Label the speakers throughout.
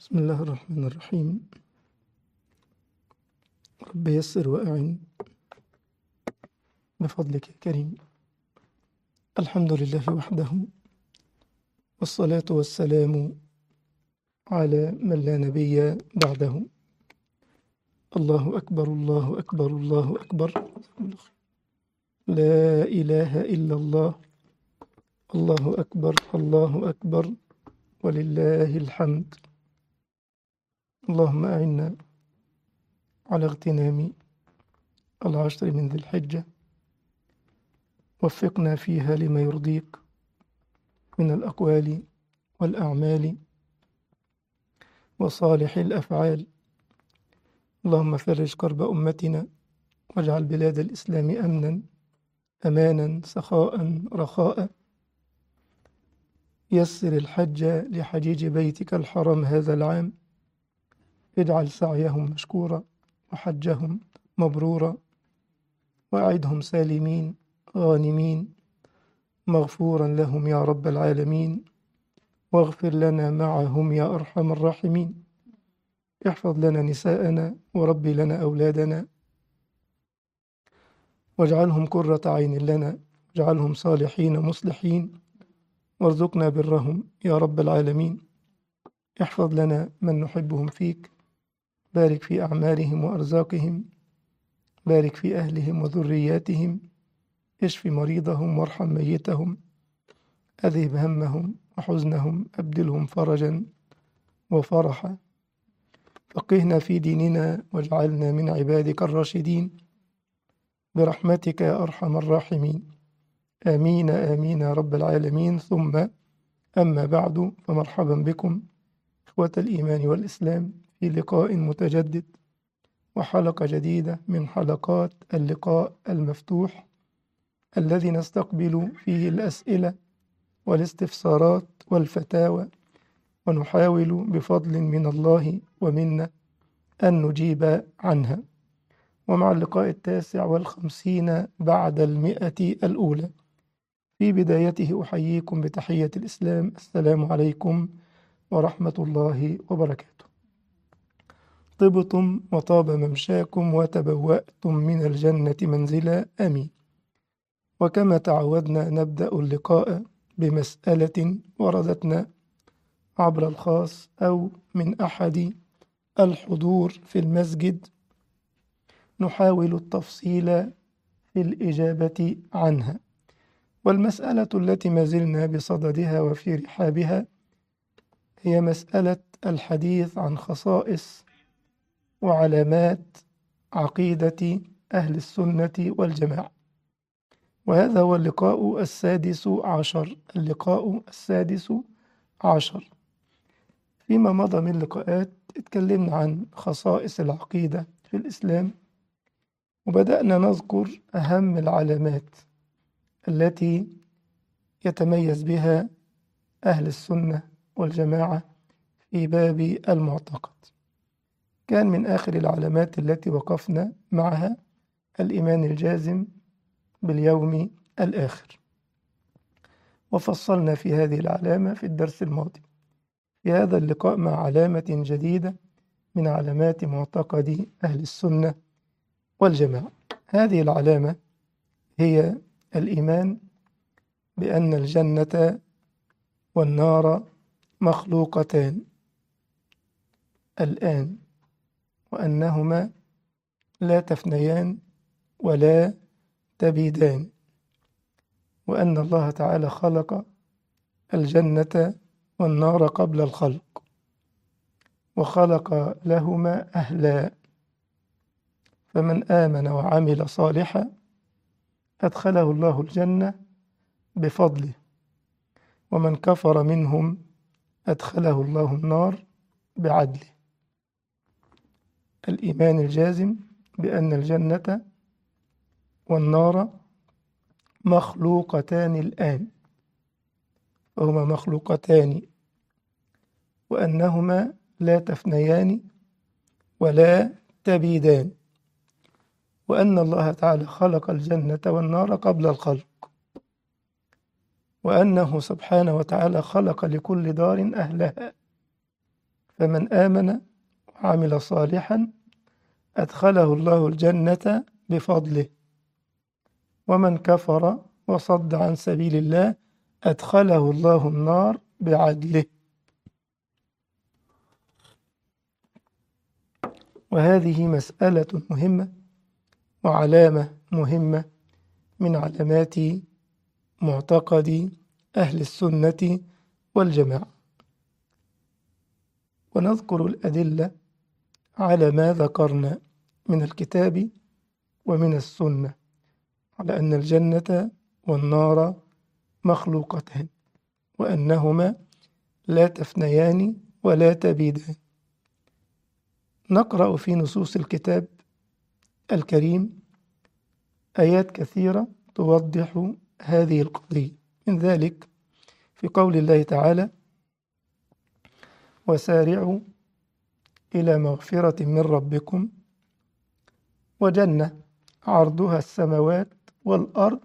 Speaker 1: بسم الله الرحمن الرحيم رب يسر وأعن بفضلك يا كريم الحمد لله وحده والصلاة والسلام على من لا نبي بعده الله أكبر الله أكبر الله أكبر لا إله إلا الله الله أكبر الله أكبر ولله الحمد اللهم أعنا على اغتنام العشر من ذي الحجة وفقنا فيها لما يرضيك من الأقوال والأعمال وصالح الأفعال اللهم فرج كرب أمتنا واجعل بلاد الإسلام أمنا أمانا سخاء رخاء يسر الحج لحجيج بيتك الحرام هذا العام اجعل سعيهم مشكورا وحجهم مبرورا وأعدهم سالمين غانمين مغفورا لهم يا رب العالمين واغفر لنا معهم يا أرحم الراحمين احفظ لنا نساءنا وربي لنا أولادنا واجعلهم قرة عين لنا واجعلهم صالحين مصلحين وارزقنا برهم يا رب العالمين احفظ لنا من نحبهم فيك بارك في أعمالهم وأرزاقهم بارك في أهلهم وذرياتهم اشف مريضهم وارحم ميتهم أذهب همهم وحزنهم أبدلهم فرجا وفرحا فقهنا في ديننا واجعلنا من عبادك الراشدين برحمتك يا أرحم الراحمين آمين آمين يا رب العالمين ثم أما بعد فمرحبا بكم إخوة الإيمان والإسلام في لقاء متجدد وحلقة جديدة من حلقات اللقاء المفتوح الذي نستقبل فيه الأسئلة والاستفسارات والفتاوى ونحاول بفضل من الله ومنا أن نجيب عنها ومع اللقاء التاسع والخمسين بعد المئة الأولى في بدايته أحييكم بتحية الإسلام السلام عليكم ورحمة الله وبركاته طبتم وطاب ممشاكم وتبوأتم من الجنة منزلا آمين وكما تعودنا نبدأ اللقاء بمسألة وردتنا عبر الخاص أو من أحد الحضور في المسجد نحاول التفصيل في الإجابة عنها والمسألة التي ما زلنا بصددها وفي رحابها هي مسألة الحديث عن خصائص وعلامات عقيدة أهل السنة والجماعة وهذا هو اللقاء السادس عشر اللقاء السادس عشر فيما مضى من لقاءات اتكلمنا عن خصائص العقيدة في الإسلام وبدأنا نذكر أهم العلامات التي يتميز بها أهل السنة والجماعة في باب المعتقد كان من آخر العلامات التي وقفنا معها الإيمان الجازم باليوم الآخر وفصلنا في هذه العلامة في الدرس الماضي في هذا اللقاء مع علامة جديدة من علامات معتقد أهل السنة والجماعة هذه العلامة هي الإيمان بأن الجنة والنار مخلوقتان الآن وأنهما لا تفنيان ولا تبيدان وأن الله تعالى خلق الجنة والنار قبل الخلق وخلق لهما أهلا فمن آمن وعمل صالحا أدخله الله الجنة بفضله ومن كفر منهم أدخله الله النار بعدله الإيمان الجازم بأن الجنة والنار مخلوقتان الآن وهما مخلوقتان وأنهما لا تفنيان ولا تبيدان وأن الله تعالى خلق الجنة والنار قبل الخلق وأنه سبحانه وتعالى خلق لكل دار أهلها فمن آمن وعمل صالحا أدخله الله الجنة بفضله ومن كفر وصد عن سبيل الله أدخله الله النار بعدله وهذه مسألة مهمة وعلامة مهمة من علامات معتقد أهل السنة والجماعة ونذكر الأدلة على ما ذكرنا من الكتاب ومن السنة على أن الجنة والنار مخلوقتان وأنهما لا تفنيان ولا تبيدان نقرأ في نصوص الكتاب الكريم آيات كثيرة توضح هذه القضية من ذلك في قول الله تعالى وسارعوا إلى مغفرة من ربكم وجنة عرضها السماوات والأرض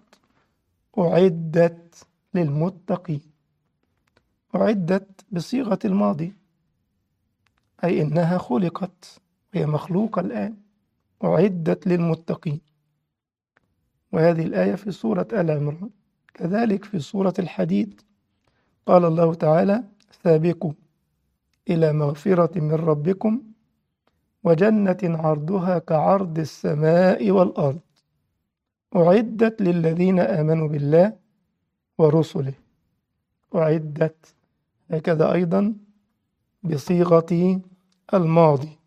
Speaker 1: أعدت للمتقين أعدت بصيغة الماضي أي إنها خلقت هي مخلوقة الآن أعدت للمتقين وهذه الآية في سورة آل عمران كذلك في سورة الحديد قال الله تعالى سابقوا إلى مغفرة من ربكم وجنة عرضها كعرض السماء والأرض أعدت للذين آمنوا بالله ورسله أعدت هكذا أيضا بصيغة الماضي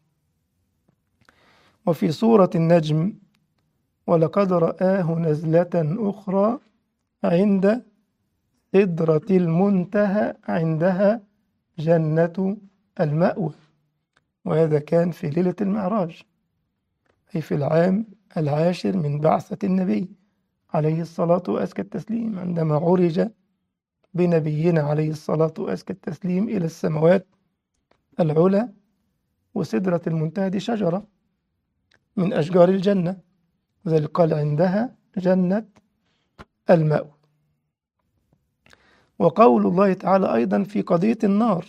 Speaker 1: وفي سورة النجم ولقد رآه نزلة أخرى عند سدرة المنتهى عندها جنة المأوى وهذا كان في ليلة المعراج أي في العام العاشر من بعثة النبي عليه الصلاة وأزكى التسليم عندما عرج بنبينا عليه الصلاة وأزكى التسليم إلى السماوات العلى وسدرة المنتهى دي شجرة من أشجار الجنة وذلك قال عندها جنة المأوى وقول الله تعالى أيضا في قضية النار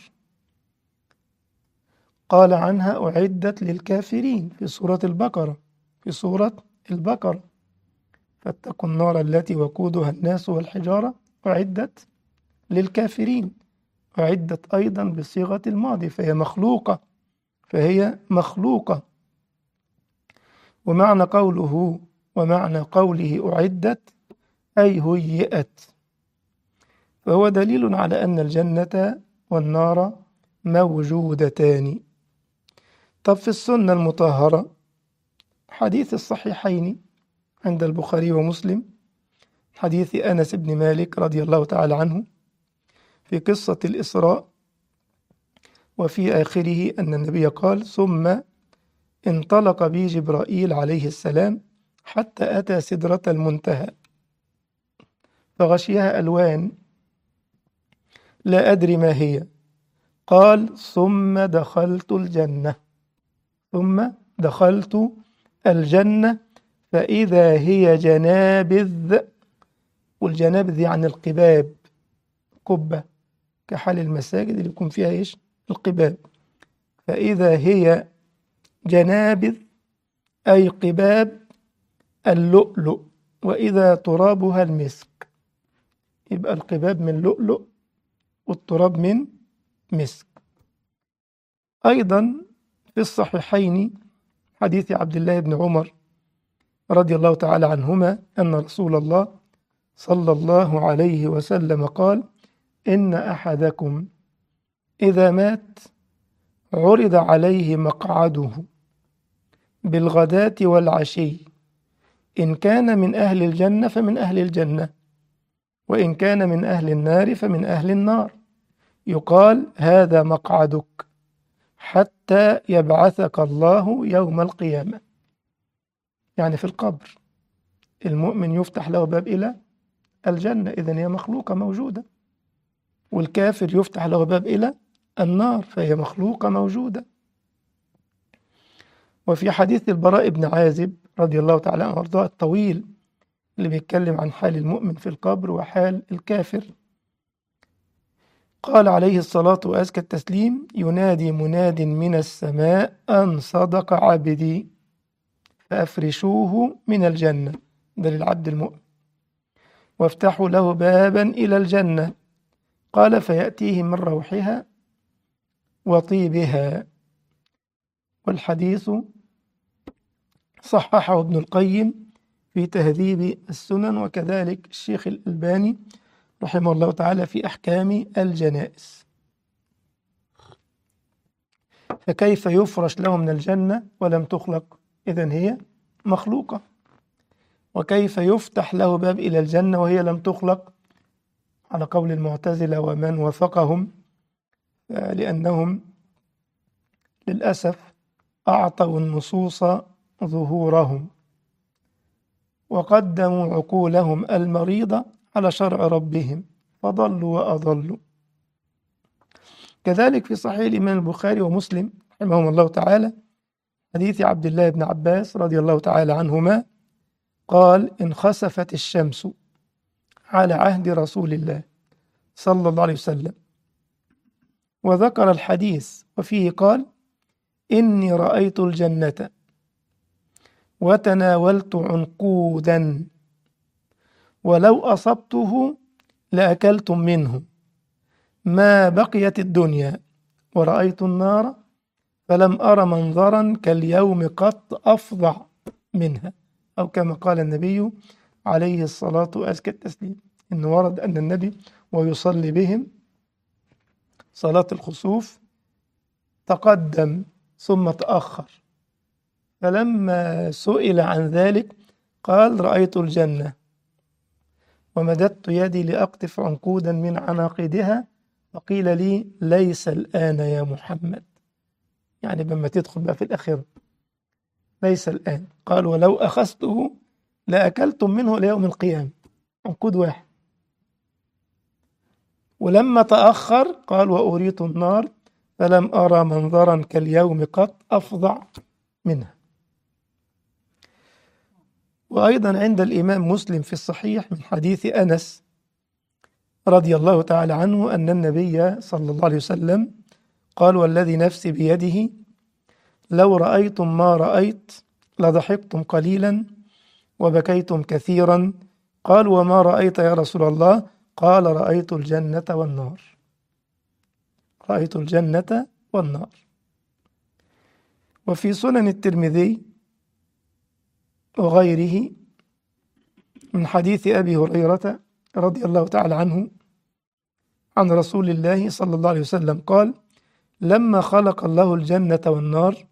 Speaker 1: قال عنها أعدت للكافرين في سورة البقرة في سورة البقرة فاتقوا النار التي وقودها الناس والحجارة أعدت للكافرين أعدت أيضا بصيغة الماضي فهي مخلوقة فهي مخلوقة ومعنى قوله ومعنى قوله أعدت أي هيئت فهو دليل على أن الجنة والنار موجودتان طب في السنة المطهرة حديث الصحيحين عند البخاري ومسلم حديث أنس بن مالك رضي الله تعالى عنه في قصة الإسراء وفي آخره أن النبي قال ثم انطلق بي جبرائيل عليه السلام حتى أتى سدرة المنتهى فغشيها ألوان لا أدري ما هي قال ثم دخلت الجنة ثم دخلت الجنة فإذا هي جنابذ والجنابذ يعني القباب قبة كحال المساجد اللي يكون فيها إيش القباب فإذا هي جنابذ أي قباب اللؤلؤ وإذا ترابها المسك يبقى القباب من لؤلؤ والتراب من مسك أيضا في الصحيحين حديث عبد الله بن عمر رضي الله تعالى عنهما أن رسول الله صلى الله عليه وسلم قال إن أحدكم إذا مات عرض عليه مقعده بالغداة والعشي إن كان من أهل الجنة فمن أهل الجنة وإن كان من أهل النار فمن أهل النار يقال هذا مقعدك حتى يبعثك الله يوم القيامة يعني في القبر المؤمن يفتح له باب إلى الجنة إذن هي مخلوقة موجودة والكافر يفتح له باب إلى النار فهي مخلوقة موجودة وفي حديث البراء بن عازب رضي الله تعالى عنه وارضاه الطويل اللي بيتكلم عن حال المؤمن في القبر وحال الكافر قال عليه الصلاة وأزكى التسليم ينادي مناد من السماء أن صدق عبدي فأفرشوه من الجنة ده للعبد المؤمن وافتحوا له بابا إلى الجنة قال فيأتيه من روحها وطيبها والحديث صححه ابن القيم في تهذيب السنن وكذلك الشيخ الألباني رحمه الله تعالى في أحكام الجنائز فكيف يفرش له من الجنة ولم تخلق إذن هي مخلوقة وكيف يفتح له باب إلى الجنة وهي لم تخلق على قول المعتزلة ومن وافقهم لأنهم للأسف أعطوا النصوص ظهورهم وقدموا عقولهم المريضة على شرع ربهم فضلوا وأضلوا كذلك في صحيح الإمام البخاري ومسلم رحمهم الله تعالى حديث عبد الله بن عباس رضي الله تعالى عنهما قال انخسفت الشمس على عهد رسول الله صلى الله عليه وسلم وذكر الحديث وفيه قال إني رأيت الجنة وتناولت عنقودا ولو أصبته لأكلتم منه ما بقيت الدنيا ورأيت النار فلم أر منظرا كاليوم قط أفظع منها أو كما قال النبي عليه الصلاة وأزكى التسليم إن ورد أن النبي ويصلي بهم صلاة الخسوف تقدم ثم تأخر فلما سئل عن ذلك قال رأيت الجنة ومددت يدي لأقطف عنقودا من عناقدها فقيل لي ليس الآن يا محمد يعني لما تدخل بقى في الآخرة ليس الآن قال ولو أخذته لأكلتم منه ليوم القيامة عنقود واحد ولما تأخر قال وأريت النار فلم أرى منظرا كاليوم قط أفظع منها وأيضا عند الإمام مسلم في الصحيح من حديث أنس رضي الله تعالى عنه أن النبي صلى الله عليه وسلم قال والذي نفسي بيده لو رأيتم ما رأيت لضحكتم قليلا وبكيتم كثيرا قال وما رأيت يا رسول الله قال رأيت الجنة والنار رأيت الجنة والنار وفي سنن الترمذي وغيره من حديث أبي هريرة رضي الله تعالى عنه عن رسول الله صلى الله عليه وسلم قال لما خلق الله الجنة والنار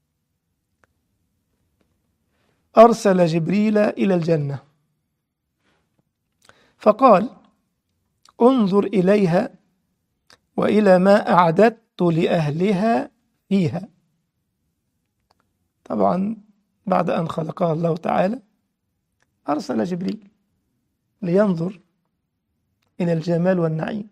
Speaker 1: أرسل جبريل إلى الجنة فقال انظر إليها وإلى ما أعددت لأهلها فيها طبعا بعد أن خلقها الله تعالى أرسل جبريل لينظر إلى الجمال والنعيم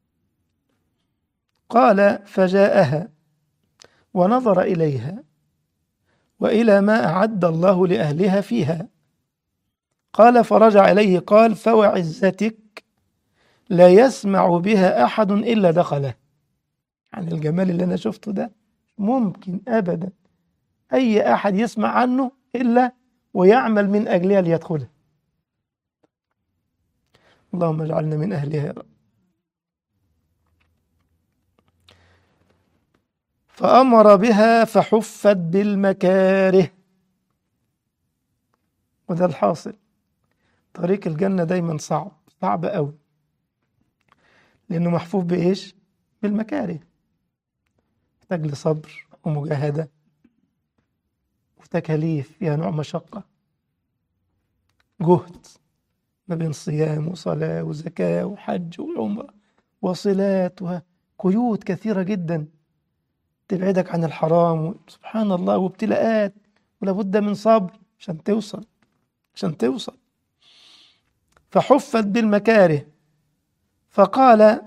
Speaker 1: قال فجاءها ونظر إليها وإلى ما أعد الله لأهلها فيها قال فرجع إليه قال فوعزتك لا يسمع بها أحد إلا دخله عن الجمال اللي أنا شفته ده ممكن أبدا أي أحد يسمع عنه إلا ويعمل من أجلها ليدخلها اللهم اجعلنا من أهلها يا رب فأمر بها فحفت بالمكاره وده الحاصل طريق الجنة دايما صعب صعب قوي لأنه محفوف بإيش؟ بالمكاره محتاج لصبر ومجاهدة وتكاليف فيها نوع مشقة جهد ما بين صيام وصلاة وزكاة وحج وعمرة وصلات وقيود كثيرة جدا تبعدك عن الحرام سبحان الله وابتلاءات ولابد من صبر عشان توصل عشان توصل فحفت بالمكاره فقال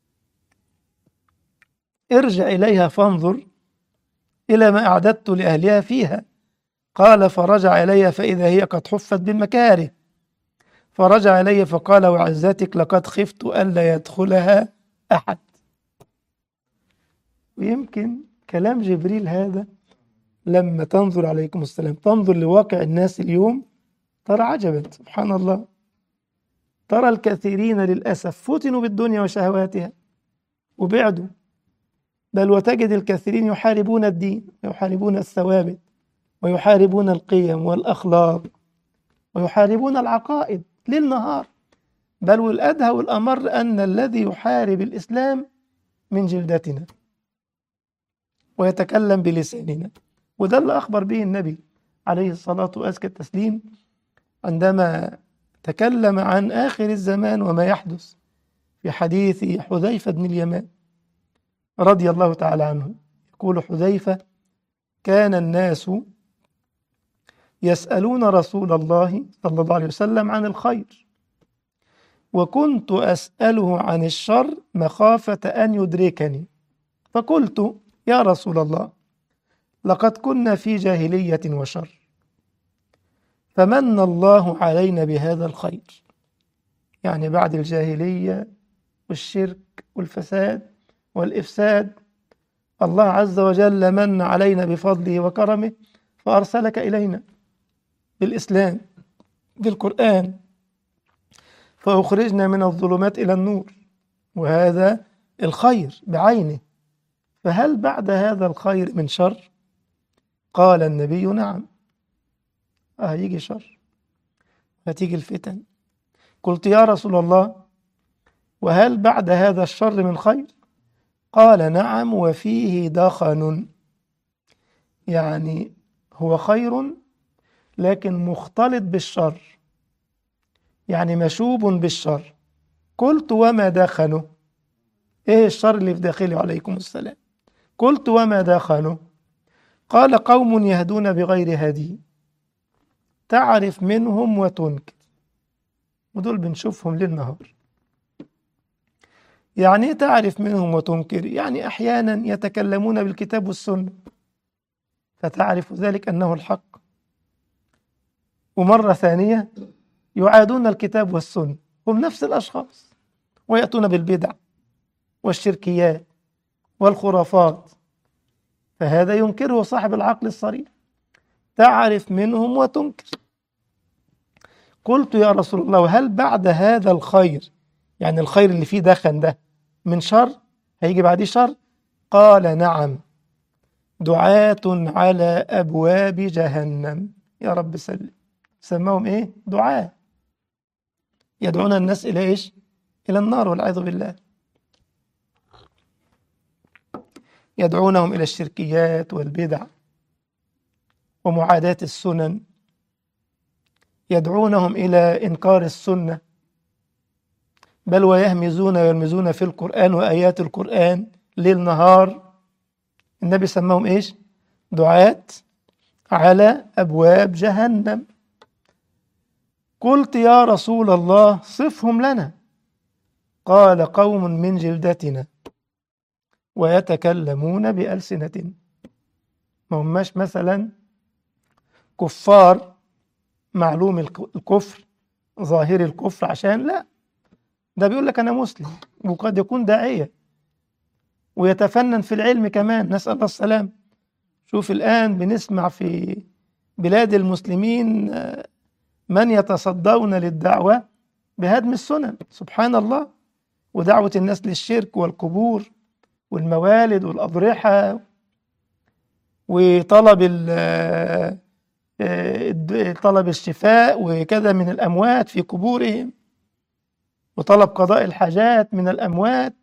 Speaker 1: ارجع إليها فانظر إلى ما أعددت لأهلها فيها قال فرجع إلي فإذا هي قد حفت بالمكاره فرجع إلي فقال وعزتك لقد خفت ألا يدخلها أحد ويمكن كلام جبريل هذا لما تنظر عليكم السلام تنظر لواقع الناس اليوم ترى عجبا سبحان الله ترى الكثيرين للأسف فتنوا بالدنيا وشهواتها وبعدوا بل وتجد الكثيرين يحاربون الدين ويحاربون الثوابت ويحاربون القيم والأخلاق ويحاربون العقائد ليل نهار بل والأدهى والأمر أن الذي يحارب الإسلام من جلدتنا ويتكلم بلساننا وده اللي أخبر به النبي عليه الصلاة وأزكى التسليم عندما تكلم عن آخر الزمان وما يحدث في حديث حذيفة بن اليمان رضي الله تعالى عنه يقول حذيفة كان الناس يسألون رسول الله صلى الله عليه وسلم عن الخير وكنت أسأله عن الشر مخافة أن يدركني فقلت يا رسول الله لقد كنا في جاهلية وشر فمن الله علينا بهذا الخير يعني بعد الجاهلية والشرك والفساد والإفساد الله عز وجل من علينا بفضله وكرمه فأرسلك إلينا بالإسلام بالقرآن فأخرجنا من الظلمات إلى النور وهذا الخير بعينه فهل بعد هذا الخير من شر قال النبي نعم آه يجي شر هتيجي الفتن قلت يا رسول الله وهل بعد هذا الشر من خير قال نعم وفيه دخن يعني هو خير لكن مختلط بالشر يعني مشوب بالشر قلت وما دخنه ايه الشر اللي في داخله عليكم السلام قلت وما دخنه قال قوم يهدون بغير هدي تعرف منهم وتنكر ودول بنشوفهم ليل نهار يعني ايه تعرف منهم وتنكر يعني احيانا يتكلمون بالكتاب والسنه فتعرف ذلك انه الحق ومره ثانيه يعادون الكتاب والسنه هم نفس الاشخاص وياتون بالبدع والشركيات والخرافات فهذا ينكره صاحب العقل الصريح تعرف منهم وتنكر قلت يا رسول الله هل بعد هذا الخير يعني الخير اللي فيه دخن ده من شر هيجي بعديه شر قال نعم دعاة على أبواب جهنم يا رب سلم سماهم إيه دعاة يدعون الناس إلى إيش إلى النار والعياذ بالله يدعونهم إلى الشركيات والبدع ومعاداة السنن يدعونهم إلى إنكار السنة بل ويهمزون ويرمزون في القرآن وآيات القرآن ليل نهار النبي سماهم إيش دعاة على أبواب جهنم قلت يا رسول الله صفهم لنا قال قوم من جلدتنا ويتكلمون بألسنة ما هماش مثلا كفار معلوم الكفر ظاهر الكفر عشان لا ده بيقول لك أنا مسلم وقد يكون داعية ويتفنن في العلم كمان نسأل الله السلام شوف الآن بنسمع في بلاد المسلمين من يتصدون للدعوة بهدم السنن سبحان الله ودعوة الناس للشرك والقبور والموالد والأضرحة وطلب طلب الشفاء وكذا من الأموات في قبورهم وطلب قضاء الحاجات من الأموات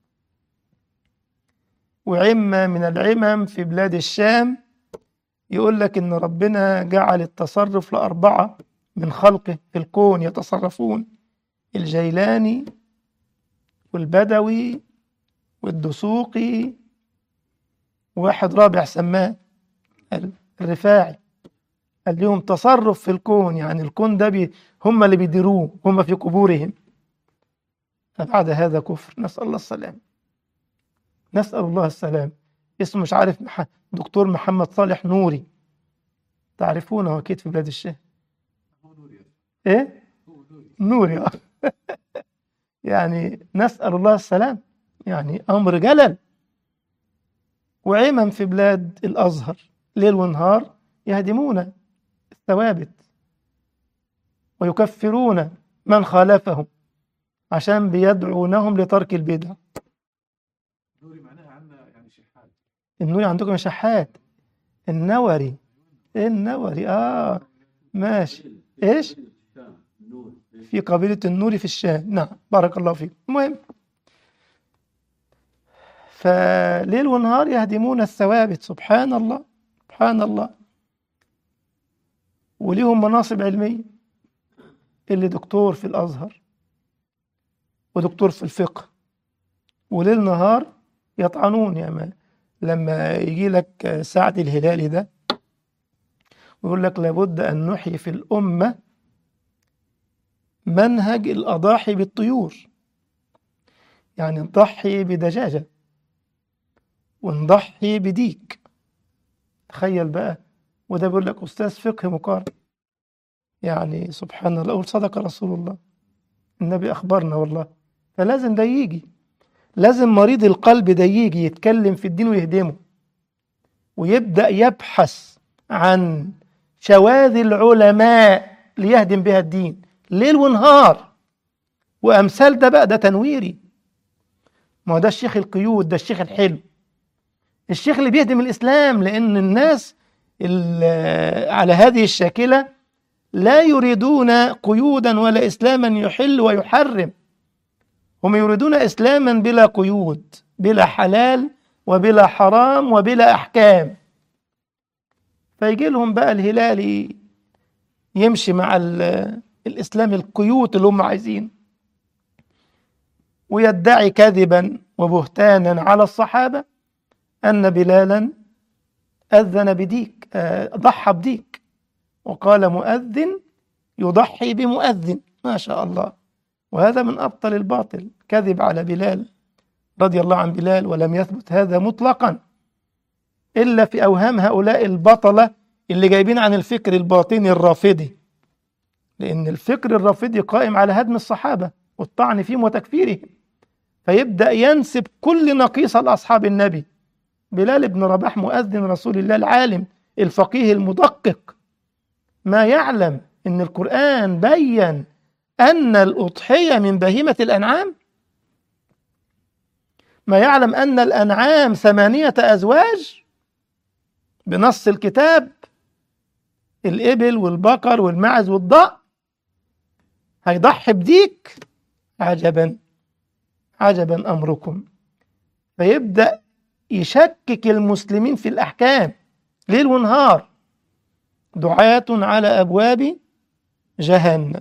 Speaker 1: وعمة من العمم في بلاد الشام يقول لك إن ربنا جعل التصرف لأربعة من خلقه في الكون يتصرفون الجيلاني والبدوي والدسوقي واحد رابع سماه الرفاعي قال لهم تصرف في الكون يعني الكون ده بي هم اللي بيديروه هم في قبورهم فبعد هذا كفر نسأل الله السلام نسأل الله السلام اسمه مش عارف مح... دكتور محمد صالح نوري تعرفونه أكيد في بلاد الشام إيه؟ نوري آه. يعني نسأل الله السلام يعني أمر جلل وعمم في بلاد الأزهر ليل ونهار يهدمون الثوابت ويكفرون من خالفهم عشان بيدعونهم لترك البدع
Speaker 2: نوري معناها عندنا يعني شحات
Speaker 1: النوري عندكم شحات النوري النوري اه ماشي ايش
Speaker 2: نور
Speaker 1: في قبيلة النوري في الشام نعم بارك الله فيك المهم فليل ونهار يهدمون الثوابت سبحان الله سبحان الله وليهم مناصب علمية اللي دكتور في الأزهر ودكتور في الفقه وليل نهار يطعنون يا ما لما يجي لك سعد الهلالي ده ويقول لك لابد أن نحيي في الأمة منهج الأضاحي بالطيور يعني نضحي بدجاجة ونضحي بديك تخيل بقى وده بيقول لك أستاذ فقه مقارن يعني سبحان الله أقول صدق رسول الله النبي أخبرنا والله فلازم ده يجي لازم مريض القلب ده يجي يتكلم في الدين ويهدمه ويبدأ يبحث عن شواذ العلماء ليهدم بها الدين ليل ونهار وأمثال ده بقى ده تنويري ما هو ده الشيخ القيود ده الشيخ الحلو الشيخ اللي بيهدم الإسلام لأن الناس ال- على هذه الشاكلة لا يريدون قيودا ولا إسلاما يحل ويحرم هم يريدون إسلاما بلا قيود بلا حلال وبلا حرام وبلا أحكام فيجي لهم بقى الهلالي يمشي مع ال- الإسلام القيود اللي هم عايزين ويدعي كذبا وبهتانا على الصحابة أن بلالا أذن بديك آه، ضحى بديك وقال مؤذن يضحي بمؤذن ما شاء الله وهذا من أبطل الباطل كذب على بلال رضي الله عن بلال ولم يثبت هذا مطلقا إلا في أوهام هؤلاء البطلة اللي جايبين عن الفكر الباطني الرافضي لأن الفكر الرافضي قائم على هدم الصحابة والطعن فيهم وتكفيرهم فيبدأ ينسب كل نقيصة لأصحاب النبي بلال بن رباح مؤذن رسول الله العالم الفقيه المدقق ما يعلم ان القرآن بين أن الأضحية من بهيمة الأنعام ما يعلم أن الأنعام ثمانية أزواج بنص الكتاب الإبل والبقر والمعز والضأن هيضحي بديك عجبا عجبا أمركم فيبدأ يشكك المسلمين في الأحكام ليل ونهار دعاة على أبواب جهنم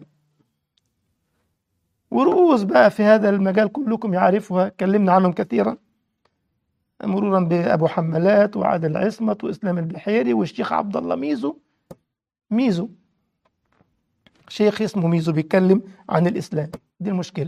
Speaker 1: ورؤوس بقى في هذا المجال كلكم يعرفها اتكلمنا عنهم كثيرا مرورا بأبو حمالات وعادل عصمت وإسلام البحيري والشيخ عبد الله ميزو ميزو شيخ اسمه ميزو بيتكلم عن الإسلام دي المشكلة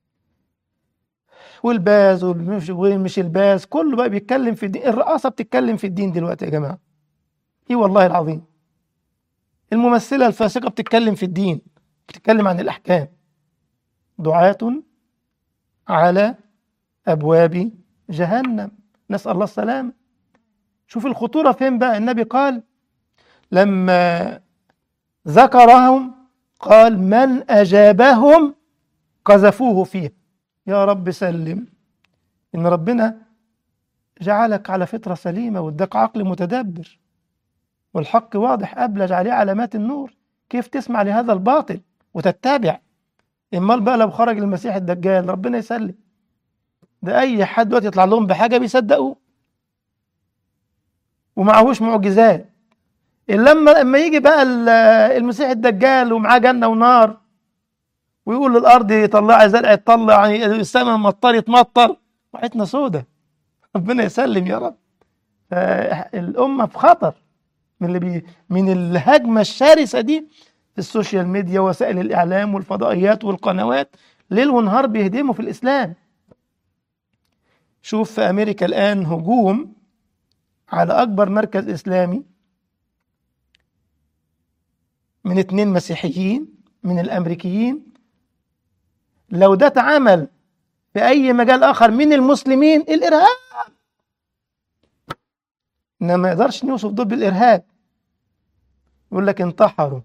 Speaker 1: والباز والمش ومش الباز كله بقى بيتكلم في الدين الرئاسة بتتكلم في الدين دلوقتي يا جماعة ايه والله العظيم الممثلة الفاسقة بتتكلم في الدين بتتكلم عن الأحكام دعاة على أبواب جهنم نسأل الله السلامة شوف الخطورة فين بقى النبي قال لما ذكرهم قال من أجابهم قذفوه فيه يا رب سلم إن ربنا جعلك على فطرة سليمة واداك عقل متدبر والحق واضح أبلج عليه علامات النور كيف تسمع لهذا الباطل وتتبع امال بقى لو خرج المسيح الدجال ربنا يسلم ده اي حد دلوقتي يطلع لهم بحاجه بيصدقوه ومعهوش معجزات إلا لما لما يجي بقى ال- المسيح الدجال ومعاه جنه ونار ويقول للارض طلعي زرع تطلع يعني السماء مطر تمطر وحيتنا سودة ربنا يسلم يا رب فالامه في خطر من اللي بي من الهجمه الشرسه دي في السوشيال ميديا وسائل الإعلام والفضائيات والقنوات ليل ونهار بيهدموا في الإسلام شوف في أمريكا الآن هجوم على أكبر مركز إسلامي من اتنين مسيحيين من الأمريكيين لو ده اتعمل في أي مجال آخر من المسلمين الإرهاب إنما ما يقدرش نوصف دول بالإرهاب يقول لك انتحروا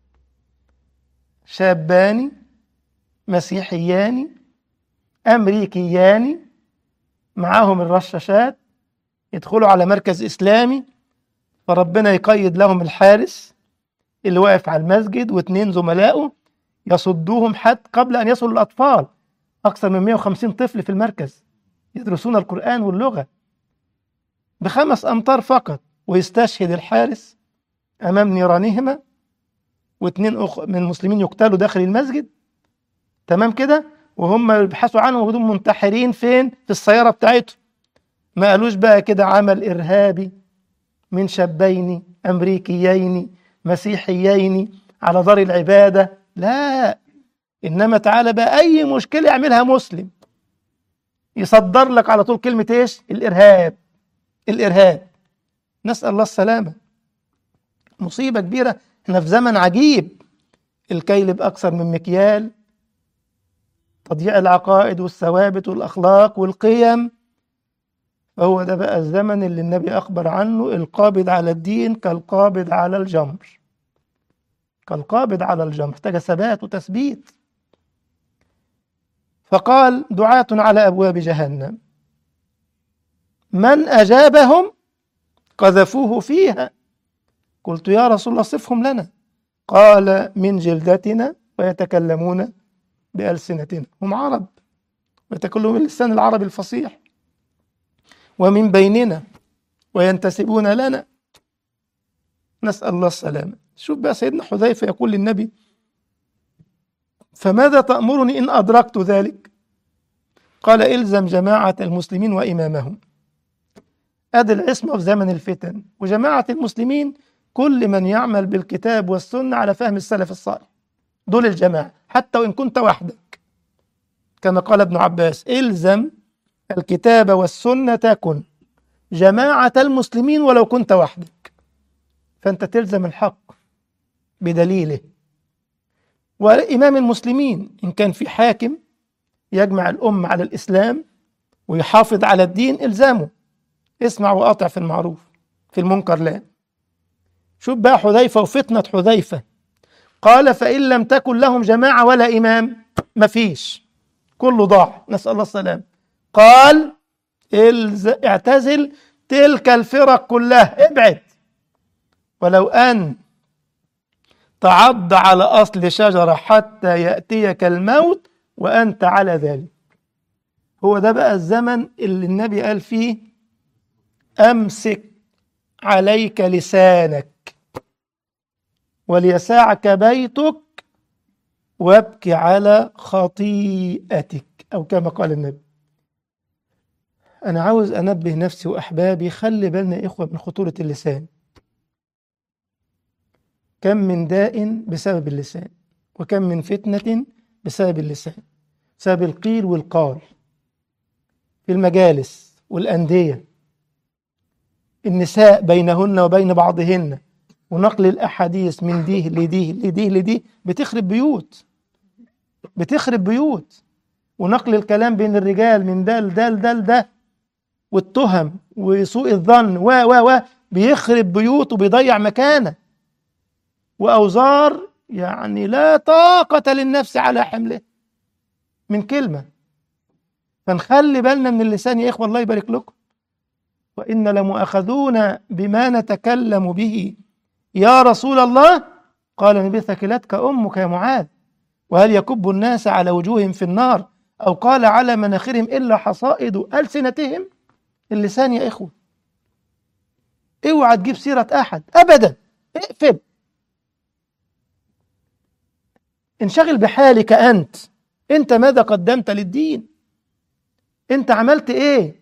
Speaker 1: شابان مسيحيان أمريكيان معاهم الرشاشات يدخلوا على مركز إسلامي فربنا يقيد لهم الحارس اللي واقف على المسجد واثنين زملائه يصدوهم حتى قبل أن يصلوا الأطفال أكثر من 150 طفل في المركز يدرسون القرآن واللغة بخمس أمتار فقط ويستشهد الحارس أمام نيرانهما واثنين أخ... من المسلمين يقتلوا داخل المسجد تمام كده وهم يبحثوا عنهم وجودهم منتحرين فين في السيارة بتاعتهم ما قالوش بقى كده عمل إرهابي من شابين أمريكيين مسيحيين على دار العبادة لا إنما تعالى بقى أي مشكلة يعملها مسلم يصدر لك على طول كلمة إيش الإرهاب الإرهاب نسأل الله السلامة مصيبة كبيرة احنا في زمن عجيب الكيل بأكثر من مكيال تضييع العقائد والثوابت والأخلاق والقيم فهو ده بقى الزمن اللي النبي أخبر عنه القابض على الدين كالقابض على الجمر كالقابض على الجمر محتاج ثبات وتثبيت فقال دعاة على أبواب جهنم من أجابهم قذفوه فيها قلت يا رسول الله صفهم لنا قال من جلدتنا ويتكلمون بألسنتنا هم عرب ويتكلمون باللسان العربي الفصيح ومن بيننا وينتسبون لنا نسأل الله السلامة شوف بقى سيدنا حذيفة يقول للنبي فماذا تأمرني إن أدركت ذلك قال إلزم جماعة المسلمين وإمامهم أدي العصمة في زمن الفتن وجماعة المسلمين كل من يعمل بالكتاب والسنة على فهم السلف الصالح دول الجماعة حتى وإن كنت وحدك كما قال ابن عباس إلزم الكتاب والسنة كن جماعة المسلمين ولو كنت وحدك فأنت تلزم الحق بدليله وإمام المسلمين إن كان في حاكم يجمع الأمة على الإسلام ويحافظ على الدين إلزامه اسمع وأطع في المعروف في المنكر لا شوف بقى حذيفة وفتنة حذيفة قال فإن لم تكن لهم جماعة ولا إمام مفيش كله ضاع نسأل الله السلام قال الز... اعتزل تلك الفرق كلها ابعد ولو أن تعض على أصل شجرة حتى يأتيك الموت وأنت على ذلك هو ده بقى الزمن اللي النبي قال فيه أمسك عليك لسانك وليسعك بيتك وابكي على خطيئتك أو كما قال النبي أنا عاوز أنبه نفسي وأحبابي خلي بالنا يا إخوة من خطورة اللسان كم من داء بسبب اللسان وكم من فتنة بسبب اللسان بسبب القيل والقال في المجالس والأندية النساء بينهن وبين بعضهن ونقل الأحاديث من ديه لديه لديه لديه بتخرب بيوت بتخرب بيوت ونقل الكلام بين الرجال من ده لده لده لده والتهم وسوء الظن و و و بيخرب بيوت وبيضيع مكانه وأوزار يعني لا طاقة للنفس على حمله من كلمة فنخلي بالنا من اللسان يا إخوة الله يبارك لكم وإن لمؤاخذون بما نتكلم به يا رسول الله قال النبي ثكلتك أمك يا معاذ وهل يكب الناس على وجوههم في النار أو قال على مناخرهم إلا حصائد ألسنتهم اللسان يا إخوة اوعى تجيب سيرة أحد أبدا اقفل انشغل بحالك أنت أنت ماذا قدمت للدين أنت عملت إيه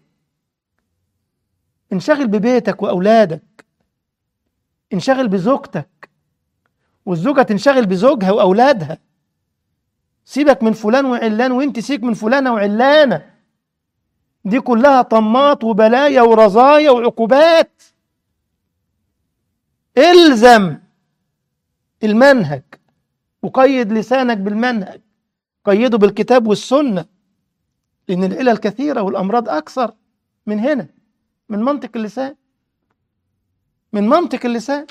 Speaker 1: انشغل ببيتك وأولادك انشغل بزوجتك والزوجة تنشغل بزوجها وأولادها سيبك من فلان وعلان وانت سيبك من فلانة وعلانة دي كلها طماط وبلايا ورزايا وعقوبات الزم المنهج وقيد لسانك بالمنهج قيده بالكتاب والسنة لأن العلل كثيرة والأمراض أكثر من هنا من منطق اللسان من منطق اللسان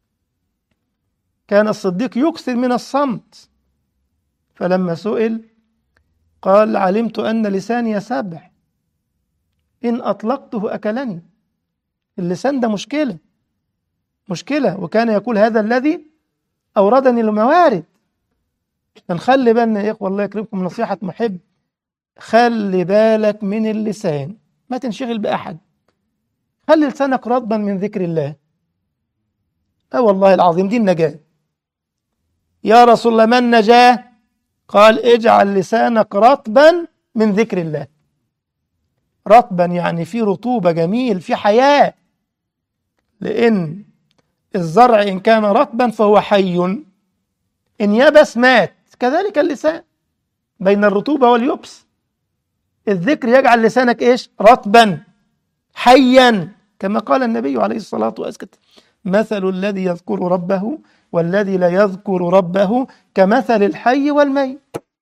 Speaker 1: كان الصديق يكثر من الصمت فلما سئل قال علمت أن لساني سبع إن أطلقته أكلني اللسان ده مشكلة مشكلة وكان يقول هذا الذي أوردني الموارد فنخلي بالنا يا إخوة الله يكرمكم نصيحة محب خلي بالك من اللسان ما تنشغل بأحد خلي لسانك رطبا من ذكر الله أه والله العظيم دي النجاة يا رسول الله ما النجاة قال اجعل لسانك رطبا من ذكر الله رطبا يعني في رطوبة جميل في حياة لأن الزرع إن كان رطبا فهو حي إن يبس مات كذلك اللسان بين الرطوبة واليبس الذكر يجعل لسانك إيش رطبا حيا كما قال النبي عليه الصلاة والسلام مثل الذي يذكر ربه والذي لا يذكر ربه كمثل الحي والميت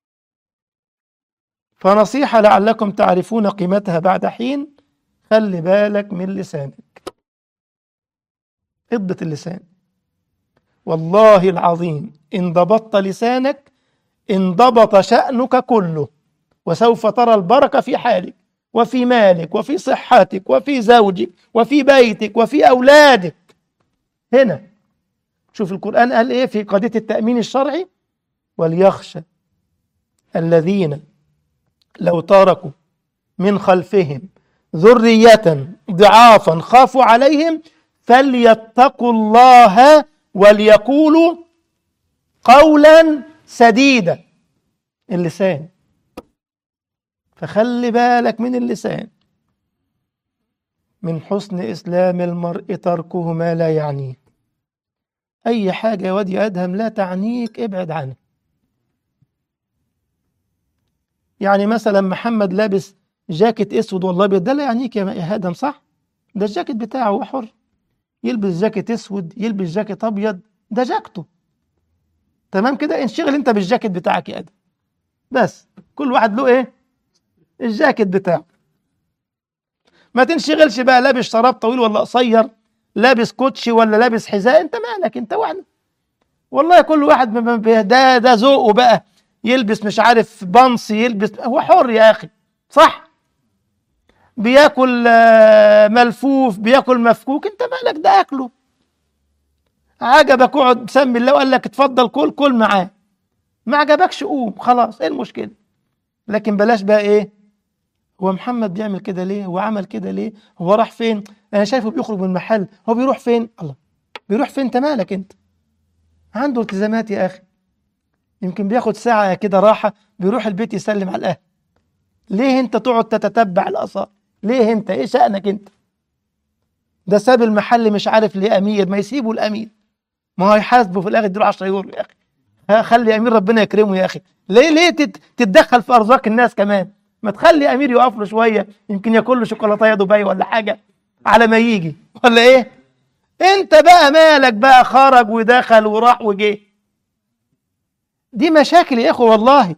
Speaker 1: فنصيحة لعلكم تعرفون قيمتها بعد حين خلي بالك من لسانك اضبط اللسان والله العظيم إن ضبطت لسانك انضبط شأنك كله وسوف ترى البركة في حالك وفي مالك وفي صحتك وفي زوجك وفي بيتك وفي أولادك هنا شوف القرآن قال إيه في قضية التأمين الشرعي وليخشى الذين لو تركوا من خلفهم ذرية ضعافا خافوا عليهم فليتقوا الله وليقولوا قولا سديدا اللسان فخلي بالك من اللسان من حسن إسلام المرء تركه ما لا يعنيه أي حاجة يا واد يا أدهم لا تعنيك ابعد عنها يعني مثلا محمد لابس جاكيت اسود والله ابيض ده لا يعنيك يا ادم صح ده الجاكيت بتاعه هو حر يلبس جاكيت اسود يلبس جاكيت ابيض ده جاكته تمام كده انشغل انت بالجاكيت بتاعك يا ادم بس كل واحد له ايه الجاكيت بتاعه ما تنشغلش بقى لابس شراب طويل ولا قصير لابس كوتشي ولا لابس حذاء انت مالك انت واحد والله كل واحد ده ده ذوقه بقى يلبس مش عارف بنص يلبس هو حر يا اخي صح بياكل ملفوف بياكل مفكوك انت مالك ده اكله عجبك اقعد سمي الله وقال لك اتفضل كل كل معاه ما عجبكش قوم خلاص ايه المشكله لكن بلاش بقى ايه هو محمد بيعمل كده ليه هو عمل كده ليه هو راح فين انا شايفه بيخرج من المحل هو بيروح فين الله بيروح فين انت مالك انت عنده التزامات يا اخي يمكن بياخد ساعة كده راحة بيروح البيت يسلم على الأهل ليه أنت تقعد تتتبع الآثار ليه أنت إيه شأنك أنت ده ساب المحل مش عارف ليه أمير ما يسيبه الأمير ما هو يحاسبه في الآخر يديله 10 يورو يا أخي ها خلي أمير ربنا يكرمه يا أخي ليه ليه تتدخل في أرزاق الناس كمان ما تخلي أمير يقف له شوية يمكن ياكل له شوكولاتة دبي ولا حاجة على ما يجي ولا إيه أنت بقى مالك بقى خرج ودخل وراح وجه دي مشاكل يا اخوه والله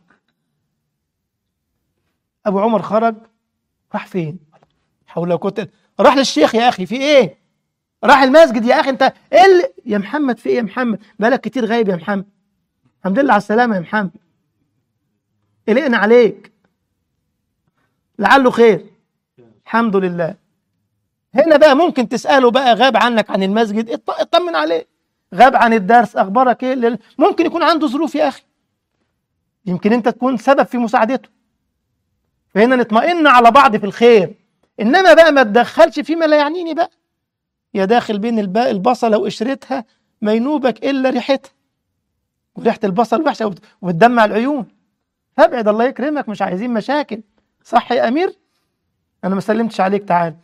Speaker 1: ابو عمر خرج راح فين حول لو كنت راح للشيخ يا اخي في ايه راح المسجد يا اخي انت ايه اللي... يا محمد في ايه يا محمد بقالك كتير غايب يا محمد الحمد لله على السلامه يا محمد قلقنا عليك لعله خير الحمد لله هنا بقى ممكن تساله بقى غاب عنك عن المسجد اطمن عليه غاب عن الدرس اخبارك ايه ممكن يكون عنده ظروف يا اخي يمكن انت تكون سبب في مساعدته فهنا نطمئن على بعض في الخير انما بقى ما تدخلش فيما لا يعنيني بقى يا داخل بين البصله وقشرتها ما ينوبك الا ريحتها وريحه البصل وحشه وبتدمع العيون فابعد الله يكرمك مش عايزين مشاكل صح يا امير انا ما سلمتش عليك تعال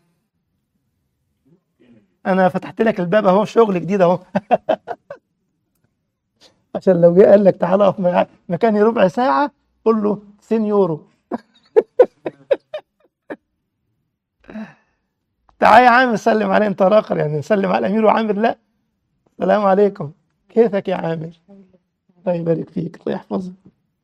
Speaker 1: انا فتحت لك الباب اهو شغل جديد اهو عشان لو جه قال لك تعالى اقف مكاني ربع ساعه قول له سينيورو تعال يا عامر سلم عليه انت راقر يعني نسلم على الامير وعامر لا السلام عليكم كيفك يا عامر الله يبارك فيك الله يحفظك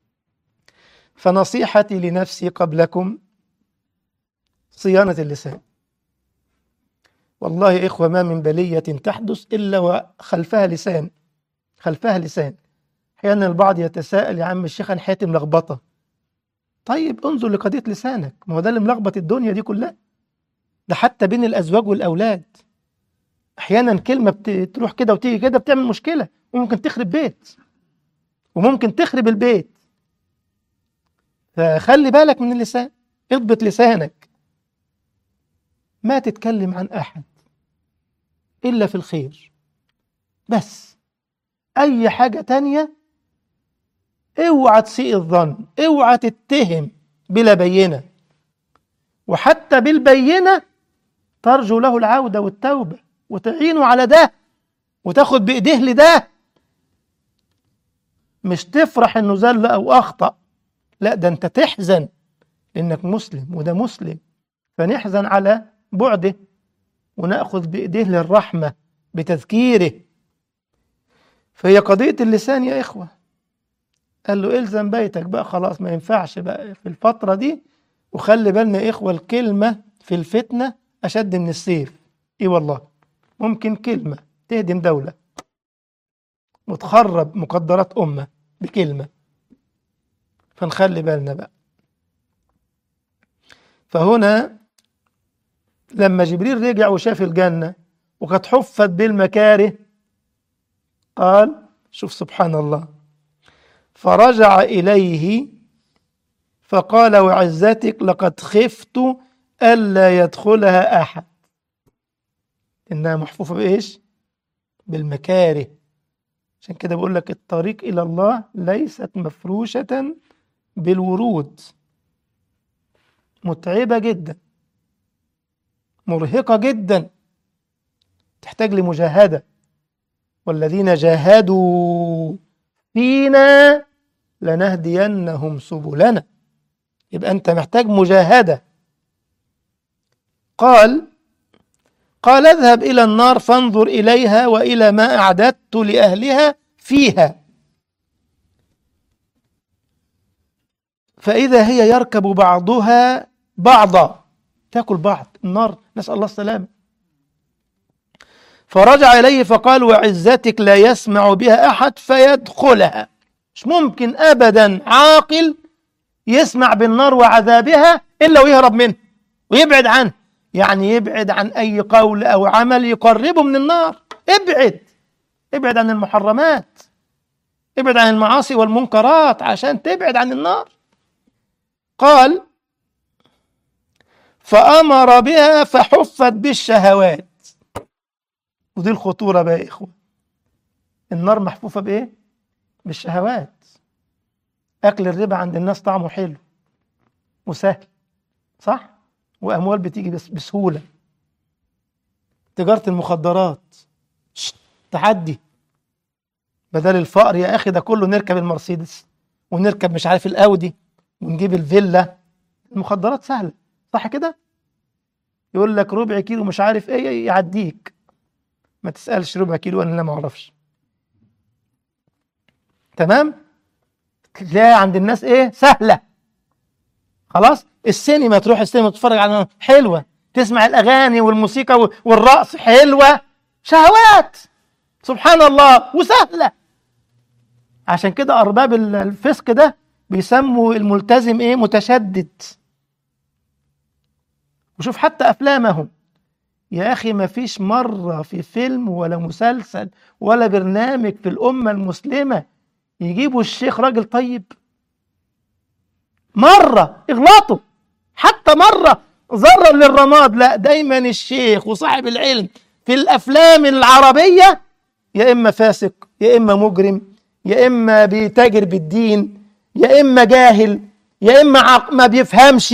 Speaker 1: فنصيحتي لنفسي قبلكم صيانة اللسان والله يا إخوة ما من بلية تحدث إلا وخلفها لسان خلفها لسان أحيانا البعض يتساءل يا عم الشيخ عن حياتي ملخبطة طيب انظر لقضية لسانك ما هو ده اللي ملخبط الدنيا دي كلها ده حتى بين الأزواج والأولاد أحيانا كلمة بتروح كده وتيجي كده بتعمل مشكلة وممكن تخرب بيت وممكن تخرب البيت فخلي بالك من اللسان اضبط لسانك ما تتكلم عن أحد إلا في الخير بس أي حاجة تانية اوعى تسيء الظن اوعى تتهم بلا بينة وحتى بالبينة ترجو له العودة والتوبة وتعينه على ده وتاخد بإيديه لده مش تفرح انه زل او اخطأ لا ده انت تحزن لانك مسلم وده مسلم فنحزن على بعده وناخذ بايديه للرحمه بتذكيره فهي قضيه اللسان يا اخوه قال له الزم بيتك بقى خلاص ما ينفعش بقى في الفتره دي وخلي بالنا يا اخوه الكلمه في الفتنه اشد من السيف اي والله ممكن كلمه تهدم دوله وتخرب مقدرات امه بكلمه فنخلي بالنا بقى فهنا لما جبريل رجع وشاف الجنة وقد حفت بالمكاره قال شوف سبحان الله فرجع إليه فقال وعزتك لقد خفت ألا يدخلها أحد إنها محفوفة بإيش؟ بالمكاره عشان كده بقول لك الطريق إلى الله ليست مفروشة بالورود متعبة جدا مرهقة جدا تحتاج لمجاهدة والذين جاهدوا فينا لنهدينهم سبلنا يبقى أنت محتاج مجاهدة قال قال اذهب إلى النار فانظر إليها وإلى ما أعددت لأهلها فيها فإذا هي يركب بعضها بعضا تاكل بعض النار نسأل الله السلامة فرجع إليه فقال وعزتك لا يسمع بها أحد فيدخلها مش ممكن أبدا عاقل يسمع بالنار وعذابها إلا ويهرب منه ويبعد عنه يعني يبعد عن أي قول أو عمل يقربه من النار ابعد ابعد عن المحرمات ابعد عن المعاصي والمنكرات عشان تبعد عن النار قال فأمر بها فحفت بالشهوات ودي الخطورة بقى يا إخوة النار محفوفة بإيه؟ بالشهوات أكل الربا عند الناس طعمه حلو وسهل صح؟ وأموال بتيجي بس بسهولة تجارة المخدرات شت، تحدي بدل الفقر يا أخي ده كله نركب المرسيدس ونركب مش عارف الأودي ونجيب الفيلا المخدرات سهلة صح كده؟ يقول لك ربع كيلو مش عارف ايه يعديك ما تسألش ربع كيلو انا لا ما اعرفش تمام تلاقي عند الناس ايه سهلة خلاص السينما تروح السينما تتفرج على حلوة تسمع الأغاني والموسيقى والرقص حلوة شهوات سبحان الله وسهلة عشان كده أرباب الفسق ده بيسموا الملتزم ايه متشدد وشوف حتى افلامهم يا اخي ما فيش مره في فيلم ولا مسلسل ولا برنامج في الامه المسلمه يجيبوا الشيخ راجل طيب مره اغلطوا حتى مره ذره للرماد لا دايما الشيخ وصاحب العلم في الافلام العربيه يا اما فاسق يا اما مجرم يا اما بيتاجر بالدين يا اما جاهل يا اما عق... ما بيفهمش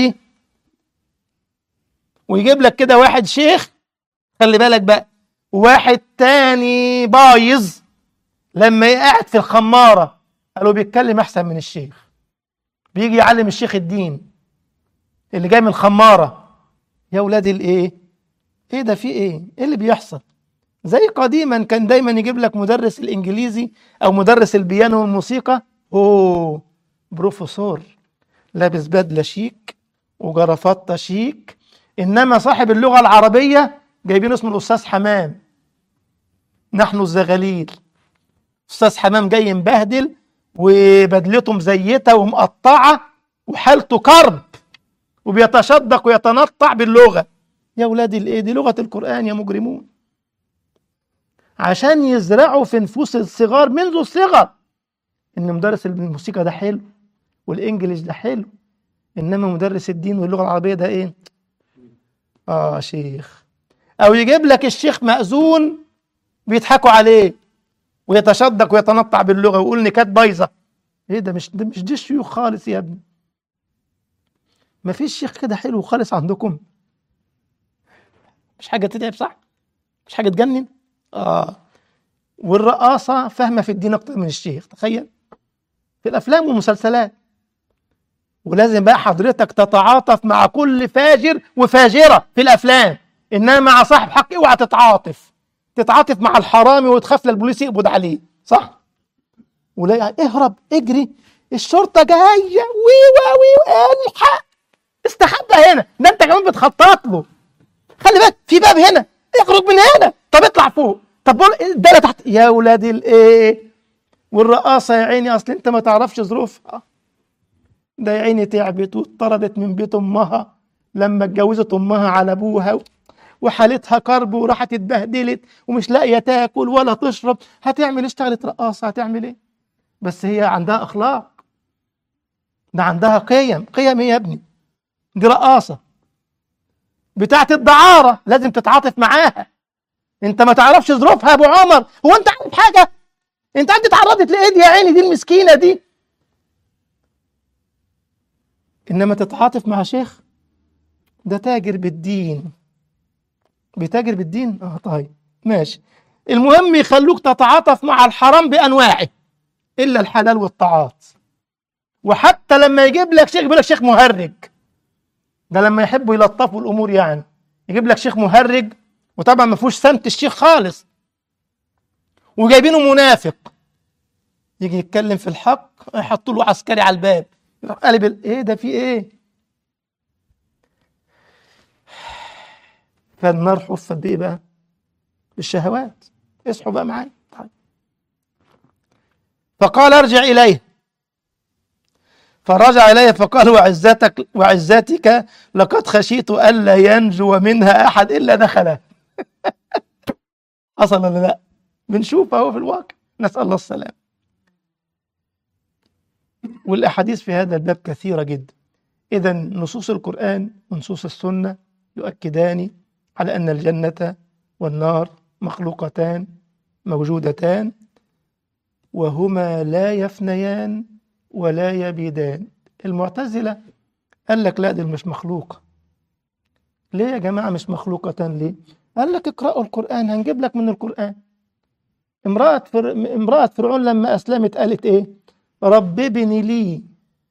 Speaker 1: ويجيب لك كده واحد شيخ خلي بالك بقى واحد تاني بايظ لما قاعد في الخمارة قالوا بيتكلم أحسن من الشيخ بيجي يعلم الشيخ الدين اللي جاي من الخمارة يا ولاد الايه ايه ده في ايه ايه اللي بيحصل زي قديما كان دايما يجيب لك مدرس الانجليزي او مدرس البيانو والموسيقى اوه بروفيسور لابس بدله شيك وجرافطه شيك انما صاحب اللغه العربيه جايبين اسمه الأستاذ حمام نحن الزغاليل أستاذ حمام جاي مبهدل وبدلته مزيتة ومقطعة وحالته كرب وبيتشدق ويتنطع باللغة يا ولادي الايه دي لغة القرآن يا مجرمون عشان يزرعوا في نفوس الصغار منذ الصغر ان مدرس الموسيقى ده حلو والانجليش ده حلو انما مدرس الدين واللغة العربية ده ايه اه شيخ او يجيب لك الشيخ مأذون بيضحكوا عليه ويتشدق ويتنطع باللغة ويقول نكات بايظة ايه ده مش ده مش دي الشيوخ خالص يا ابني ما فيش شيخ كده حلو خالص عندكم مش حاجة تتعب صح مش حاجة تجنن اه والرقاصة فاهمة في الدين أكتر من الشيخ تخيل في الأفلام والمسلسلات ولازم بقى حضرتك تتعاطف مع كل فاجر وفاجرة في الأفلام إنما مع صاحب حق اوعى تتعاطف تتعاطف مع الحرامي وتخاف للبوليس يقبض عليه صح؟ ولا اهرب اجري الشرطة جاية وي وي الحق استخبى هنا ده انت كمان بتخطط له خلي بالك في باب هنا اخرج من هنا طب اطلع فوق طب بقول ده تحت يا ولاد الايه والرقاصه يا عيني اصل انت ما تعرفش ظروفها ده يا عيني تعبت واتطردت من بيت امها لما اتجوزت امها على ابوها وحالتها كرب وراحت اتبهدلت ومش لاقيه تاكل ولا تشرب هتعمل اشتغلت رقاصه هتعمل ايه بس هي عندها اخلاق ده عندها قيم قيم ايه يا ابني دي رقاصه بتاعت الدعاره لازم تتعاطف معاها انت ما تعرفش ظروفها يا ابو عمر هو انت عارف حاجه انت عندي اتعرضت لايدي يا عيني دي المسكينه دي انما تتعاطف مع شيخ ده تاجر بالدين بيتاجر بالدين اه طيب ماشي المهم يخلوك تتعاطف مع الحرام بانواعه الا الحلال والطاعات وحتى لما يجيب لك شيخ يقول لك شيخ مهرج ده لما يحبوا يلطفوا الامور يعني يجيب لك شيخ مهرج وطبعا ما فيهوش سمت الشيخ خالص وجايبينه منافق يجي يتكلم في الحق يحطوا له عسكري على الباب يروح قالب ال- ايه ده في ايه فالنار حفت بايه بقى بالشهوات اصحوا بقى معايا طيب. فقال ارجع اليه فرجع اليه فقال وعزتك وعزتك لقد خشيت الا ينجو منها احد الا دخلها حصل ولا لا بنشوف اهو في الواقع نسال الله السلام والاحاديث في هذا الباب كثيره جدا اذا نصوص القران ونصوص السنه يؤكدان على ان الجنه والنار مخلوقتان موجودتان وهما لا يفنيان ولا يبيدان المعتزله قال لك لا دي مش مخلوقه ليه يا جماعه مش مخلوقتان ليه قال لك اقرأوا القرآن هنجيب لك من القرآن امرأة فر... امرأة فرعون لما أسلمت قالت إيه؟ رب ابني لي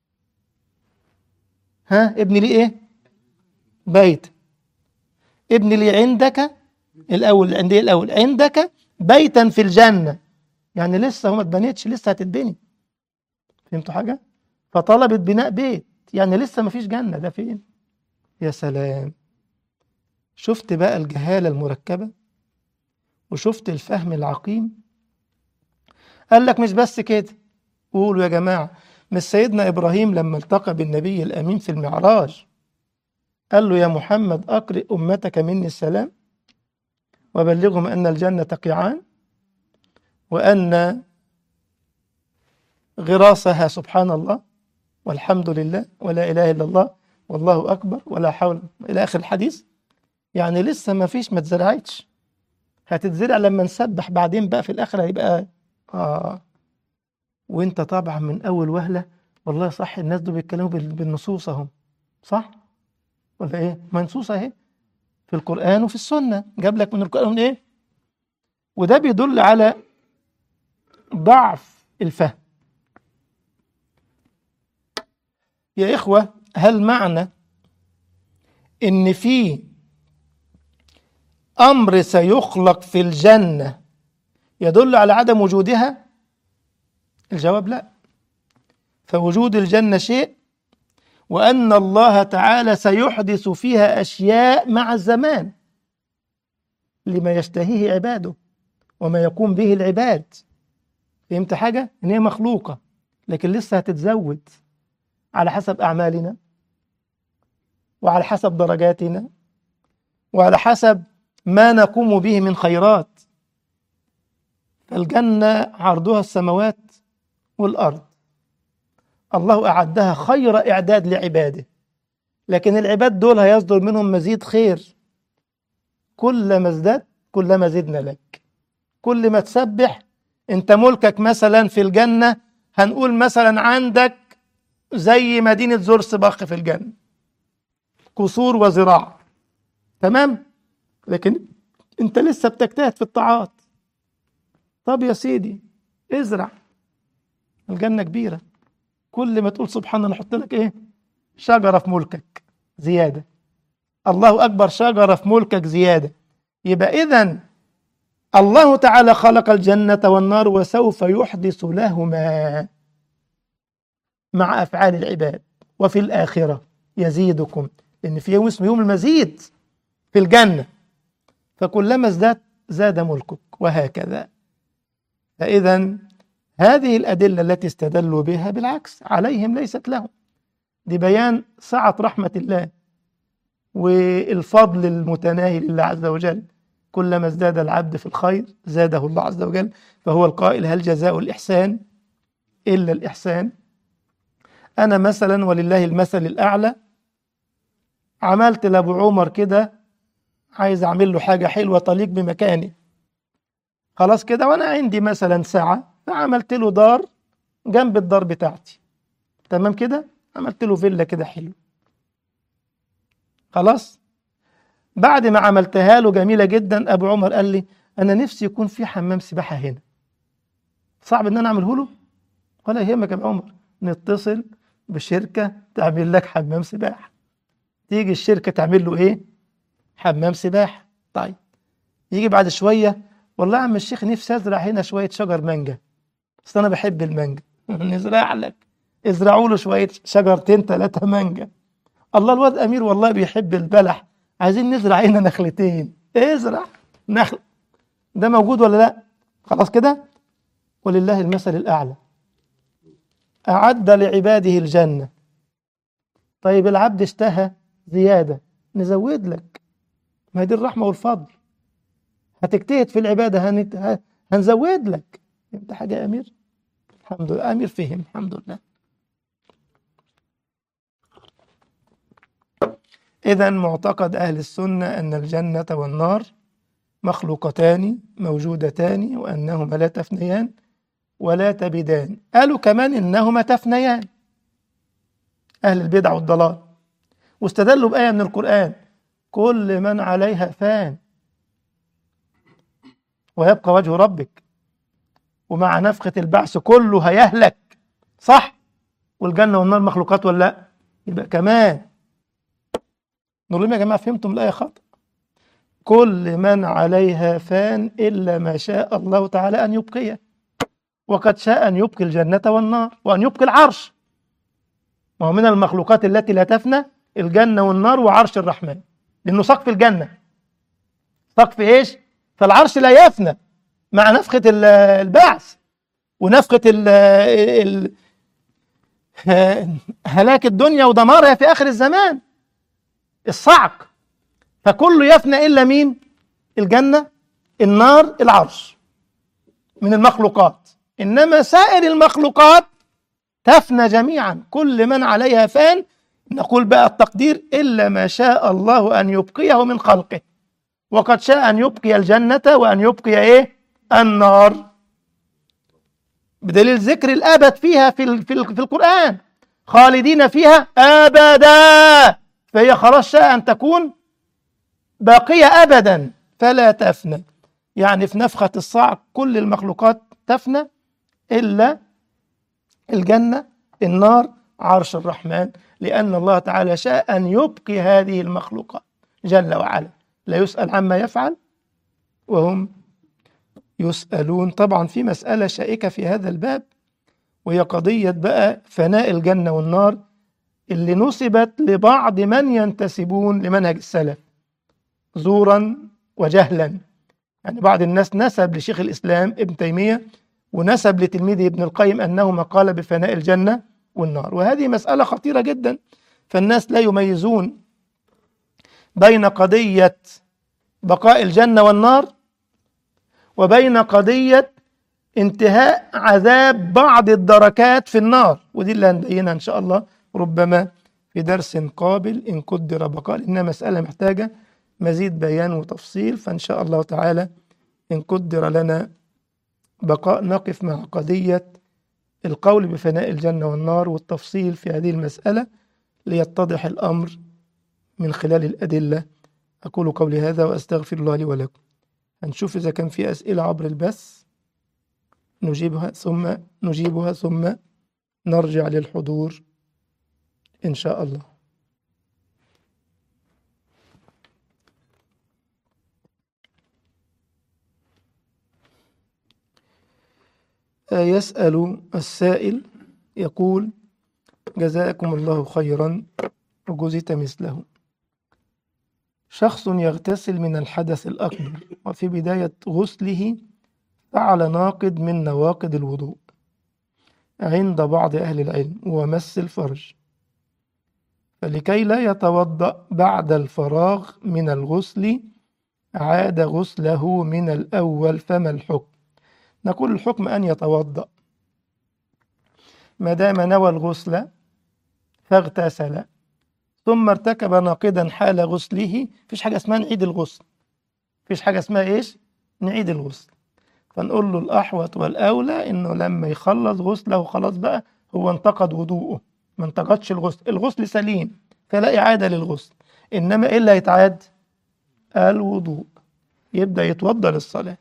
Speaker 1: ها ابني لي إيه؟ بيت ابني لي عندك الأول عندي الأول عندك بيتا في الجنة يعني لسه هو ما اتبنتش لسه هتتبني فهمتوا حاجة؟ فطلبت بناء بيت يعني لسه ما فيش جنة ده فين؟ يا سلام شفت بقى الجهالة المركبة وشفت الفهم العقيم قال لك مش بس كده قولوا يا جماعة مش سيدنا إبراهيم لما التقى بالنبي الأمين في المعراج قال له يا محمد أقرئ أمتك مني السلام وبلغهم أن الجنة قيعان وأن غراسها سبحان الله والحمد لله ولا إله إلا الله والله أكبر ولا حول إلى آخر الحديث يعني لسه ما فيش ما اتزرعتش هتتزرع لما نسبح بعدين بقى في الاخر هيبقى اه وانت طبعا من اول وهله والله صح الناس دول بيتكلموا بال- بالنصوص اهم صح ولا ايه منصوص اهي في القران وفي السنه جاب لك من القران ايه وده بيدل على ضعف الفهم يا اخوه هل معنى ان في امر سيخلق في الجنه يدل على عدم وجودها الجواب لا فوجود الجنه شيء وان الله تعالى سيحدث فيها اشياء مع الزمان لما يشتهيه عباده وما يقوم به العباد فهمت حاجة؟ إن هي مخلوقة لكن لسه هتتزود على حسب أعمالنا وعلى حسب درجاتنا وعلى حسب ما نقوم به من خيرات فالجنة عرضها السماوات والأرض الله أعدها خير إعداد لعباده لكن العباد دول هيصدر منهم مزيد خير كلما ازددت كلما زدنا لك كل ما تسبح انت ملكك مثلا في الجنة هنقول مثلا عندك زي مدينة زورسباخ في الجنة قصور وزراعة تمام لكن انت لسه بتجتهد في الطاعات طب يا سيدي ازرع الجنة كبيرة كل ما تقول سبحان الله نحط لك ايه شجرة في ملكك زيادة الله أكبر شجرة في ملكك زيادة يبقى إذا الله تعالى خلق الجنة والنار وسوف يحدث لهما مع أفعال العباد وفي الآخرة يزيدكم لأن في يوم اسمه يوم المزيد في الجنة فكلما ازداد زاد ملكك وهكذا فإذا هذه الأدلة التي استدلوا بها بالعكس عليهم ليست لهم دي بيان سعة رحمة الله والفضل المتناهي لله عز وجل كلما ازداد العبد في الخير زاده الله عز وجل فهو القائل هل جزاء الإحسان إلا الإحسان أنا مثلا ولله المثل الأعلى عملت لأبو عمر كده عايز أعمل له حاجة حلوة تليق بمكانه خلاص كده وأنا عندي مثلا ساعة فعملت له دار جنب الدار بتاعتي تمام كده عملت له فيلا كده حلو خلاص بعد ما عملتها له جميلة جدا أبو عمر قال لي أنا نفسي يكون في حمام سباحة هنا صعب إن أنا أعمله له ولا يهمك يا أبو عمر نتصل بشركة تعمل لك حمام سباحة تيجي الشركة تعمل له إيه حمام سباحة طيب يجي بعد شوية والله يا عم الشيخ نفسي أزرع هنا شوية شجر مانجا أصل أنا بحب المانجا نزرع لك ازرعوا له شوية شجرتين ثلاثة مانجا الله الواد أمير والله بيحب البلح عايزين نزرع هنا نخلتين ازرع نخل ده موجود ولا لا خلاص كده ولله المثل الأعلى أعد لعباده الجنة طيب العبد اشتهى زيادة نزود لك ما هي دي الرحمة والفضل هتجتهد في العبادة هنت... هنزود لك انت حاجة يا أمير الحمد لله أمير فهم الحمد لله إذا معتقد أهل السنة أن الجنة والنار مخلوقتان موجودتان وأنهما لا تفنيان ولا تبدان قالوا كمان إنهما تفنيان أهل البدع والضلال واستدلوا بآية من القرآن كل من عليها فان ويبقى وجه ربك ومع نفخة البعث كله هيهلك صح والجنة والنار مخلوقات ولا لا يبقى كمان نقول لهم يا جماعة فهمتم الآية خطأ كل من عليها فان إلا ما شاء الله تعالى أن يبقيه وقد شاء أن يبقي الجنة والنار وأن يبقي العرش وهو من المخلوقات التي لا تفنى الجنة والنار وعرش الرحمن لأنه سقف الجنة سقف إيش؟ فالعرش لا يفنى مع نفخة البعث ونفخة ال ال هلاك الدنيا ودمارها في آخر الزمان الصعق فكله يفنى إلا مين؟ الجنة النار العرش من المخلوقات إنما سائر المخلوقات تفنى جميعا كل من عليها فان نقول بقى التقدير إلا ما شاء الله أن يبقيه من خلقه وقد شاء أن يبقي الجنة وأن يبقي إيه النار بدليل ذكر الأبد فيها في, في, في القرآن خالدين فيها أبدا فهي خلاص شاء أن تكون باقية أبدا فلا تفنى يعني في نفخة الصعق كل المخلوقات تفنى إلا الجنة النار عرش الرحمن لأن الله تعالى شاء أن يبقي هذه المخلوقات جل وعلا لا يسأل عما يفعل وهم يسألون طبعا في مسألة شائكة في هذا الباب وهي قضية بقى فناء الجنة والنار اللي نسبت لبعض من ينتسبون لمنهج السلف زورا وجهلا يعني بعض الناس نسب لشيخ الإسلام ابن تيمية ونسب لتلميذه ابن القيم أنهما قال بفناء الجنة والنار وهذه مسألة خطيرة جدا فالناس لا يميزون بين قضية بقاء الجنة والنار وبين قضية انتهاء عذاب بعض الدركات في النار ودي اللي هنبينها إن شاء الله ربما في درس قابل إن قدر بقاء لأنها مسألة محتاجة مزيد بيان وتفصيل فإن شاء الله تعالى إن قدر لنا بقاء نقف مع قضية القول بفناء الجنة والنار والتفصيل في هذه المسألة ليتضح الأمر من خلال الأدلة أقول قولي هذا وأستغفر الله لي ولكم هنشوف إذا كان في أسئلة عبر البث نجيبها ثم نجيبها ثم نرجع للحضور إن شاء الله يسأل السائل يقول جزاكم الله خيرا وجزيت مثله شخص يغتسل من الحدث الأكبر وفي بداية غسله فعل ناقض من نواقض الوضوء عند بعض أهل العلم ومس الفرج فلكي لا يتوضأ بعد الفراغ من الغسل عاد غسله من الأول فما الحكم نقول الحكم أن يتوضأ ما دام نوى الغسل فاغتسل ثم ارتكب ناقضا حال غسله فيش حاجة اسمها نعيد الغسل فيش حاجة اسمها إيش نعيد الغسل فنقول له الأحوط والأولى إنه لما يخلص غسله خلاص بقى هو انتقد وضوءه ما انتقدش الغسل الغسل سليم فلا إعادة للغسل إنما إيه اللي هيتعاد الوضوء يبدأ يتوضأ للصلاة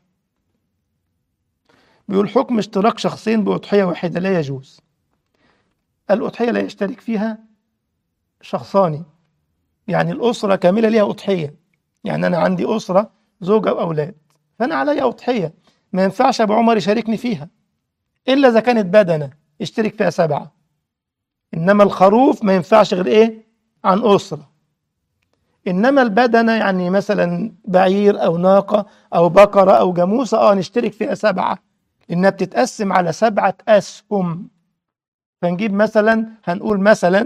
Speaker 1: بيقول حكم اشتراك شخصين بأضحية واحدة لا يجوز الأضحية لا يشترك فيها شخصان يعني الأسرة كاملة ليها أضحية يعني أنا عندي أسرة زوجة وأولاد فأنا علي أضحية ما ينفعش أبو عمر يشاركني فيها إلا إذا كانت بدنة يشترك فيها سبعة إنما الخروف ما ينفعش غير إيه عن أسرة إنما البدنة يعني مثلا بعير أو ناقة أو بقرة أو جاموسة آه نشترك فيها سبعة إنها بتتقسم على سبعة أسهم فنجيب مثلا هنقول مثلا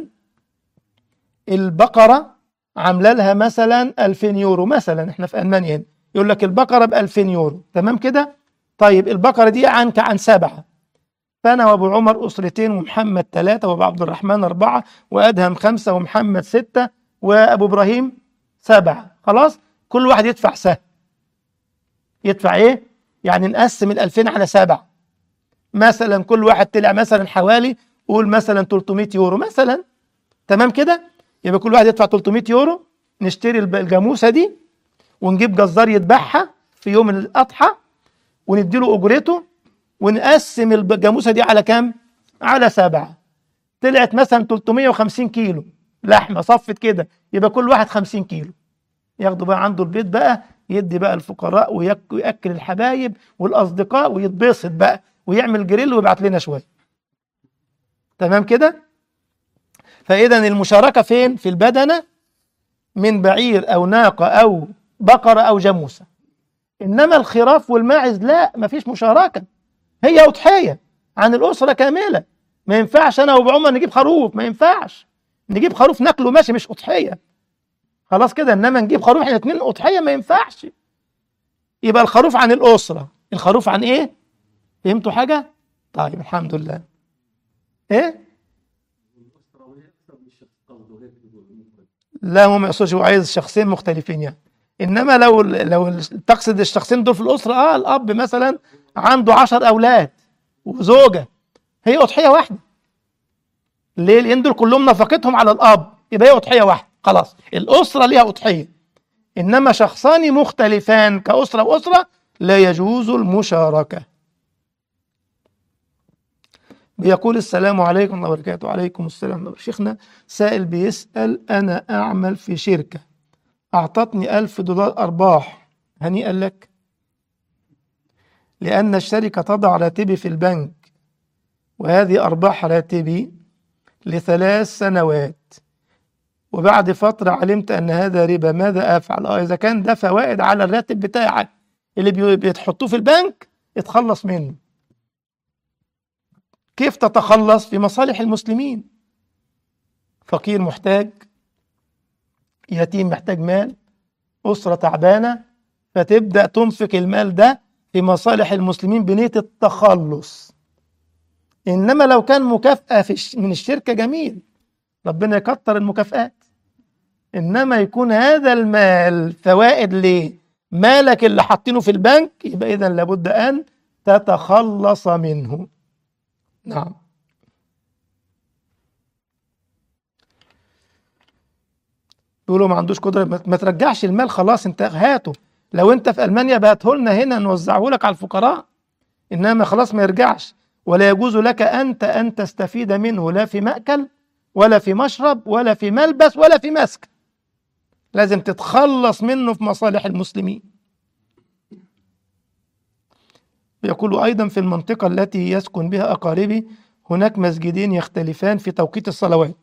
Speaker 1: البقرة عاملة لها مثلا 2000 يورو مثلا احنا في ألمانيا هنا يقول لك البقرة ب 2000 يورو تمام كده طيب البقرة دي عنك عن سبعة فأنا وأبو عمر أسرتين ومحمد ثلاثة وأبو عبد الرحمن أربعة وأدهم خمسة ومحمد ستة وأبو إبراهيم سبعة خلاص كل واحد يدفع سهم يدفع إيه؟ يعني نقسم الألفين على سبعة مثلا كل واحد طلع مثلا حوالي قول مثلا 300 يورو مثلا تمام كده يبقى كل واحد يدفع 300 يورو نشتري الب- الجاموسة دي ونجيب جزار يذبحها في يوم الأضحى ونديله أجرته ونقسم الجاموسة دي على كام؟ على سبعة طلعت مثلا 350 كيلو لحمة صفت كده يبقى كل واحد 50 كيلو ياخدوا بقى عنده البيت بقى يدي بقى الفقراء ويك- ويأكل الحبايب والأصدقاء ويتبسط بقى ويعمل جريل ويبعت لنا شوية تمام كده؟ فإذا المشاركة فين؟ في البدنة من بعير أو ناقة أو بقرة أو جاموسة إنما الخراف والماعز لا مفيش مشاركة هي أضحية عن الأسرة كاملة ما ينفعش أنا وأبو عمر نجيب خروف ما ينفعش نجيب خروف ناكله ماشي مش أضحية خلاص كده إنما نجيب خروف إحنا اتنين أضحية ما ينفعش يبقى الخروف عن الأسرة الخروف عن إيه؟ فهمتوا حاجة؟ طيب الحمد لله إيه؟ لا هو ما يقصدش هو عايز شخصين مختلفين يعني انما لو لو تقصد الشخصين دول في الاسره اه الاب مثلا عنده عشر اولاد وزوجه هي اضحيه واحده ليه؟ لان دول كلهم نفقتهم على الاب يبقى هي اضحيه واحده خلاص الاسره ليها اضحيه انما شخصان مختلفان كاسره واسره لا يجوز المشاركه بيقول السلام عليكم ورحمة الله وبركاته وعليكم السلام ورحمة الله شيخنا سائل بيسأل أنا أعمل في شركة أعطتني ألف دولار أرباح هنيئا لك لأن الشركة تضع راتبي في البنك وهذه أرباح راتبي لثلاث سنوات وبعد فترة علمت أن هذا ربا ماذا أفعل؟ آه إذا كان ده فوائد على الراتب بتاعك اللي بي- بتحطوه في البنك اتخلص منه كيف تتخلص في مصالح المسلمين فقير محتاج يتيم محتاج مال أسرة تعبانة فتبدأ تنفق المال ده في مصالح المسلمين بنية التخلص إنما لو كان مكافأة في الش- من الشركة جميل ربنا يكتر المكافآت إنما يكون هذا المال فوائد لمالك اللي حاطينه في البنك يبقى إذا لابد أن تتخلص منه نعم يقولوا ما عندوش قدرة ما ما ترجعش المال خلاص انت هاته لو انت في ألمانيا بعته لنا هنا نوزعه لك على الفقراء إنما خلاص ما يرجعش ولا يجوز لك أنت أن تستفيد منه لا في مأكل ولا في مشرب ولا في ملبس ولا في مسكن لازم تتخلص منه في مصالح المسلمين يقول أيضا في المنطقة التي يسكن بها أقاربي هناك مسجدين يختلفان في توقيت الصلوات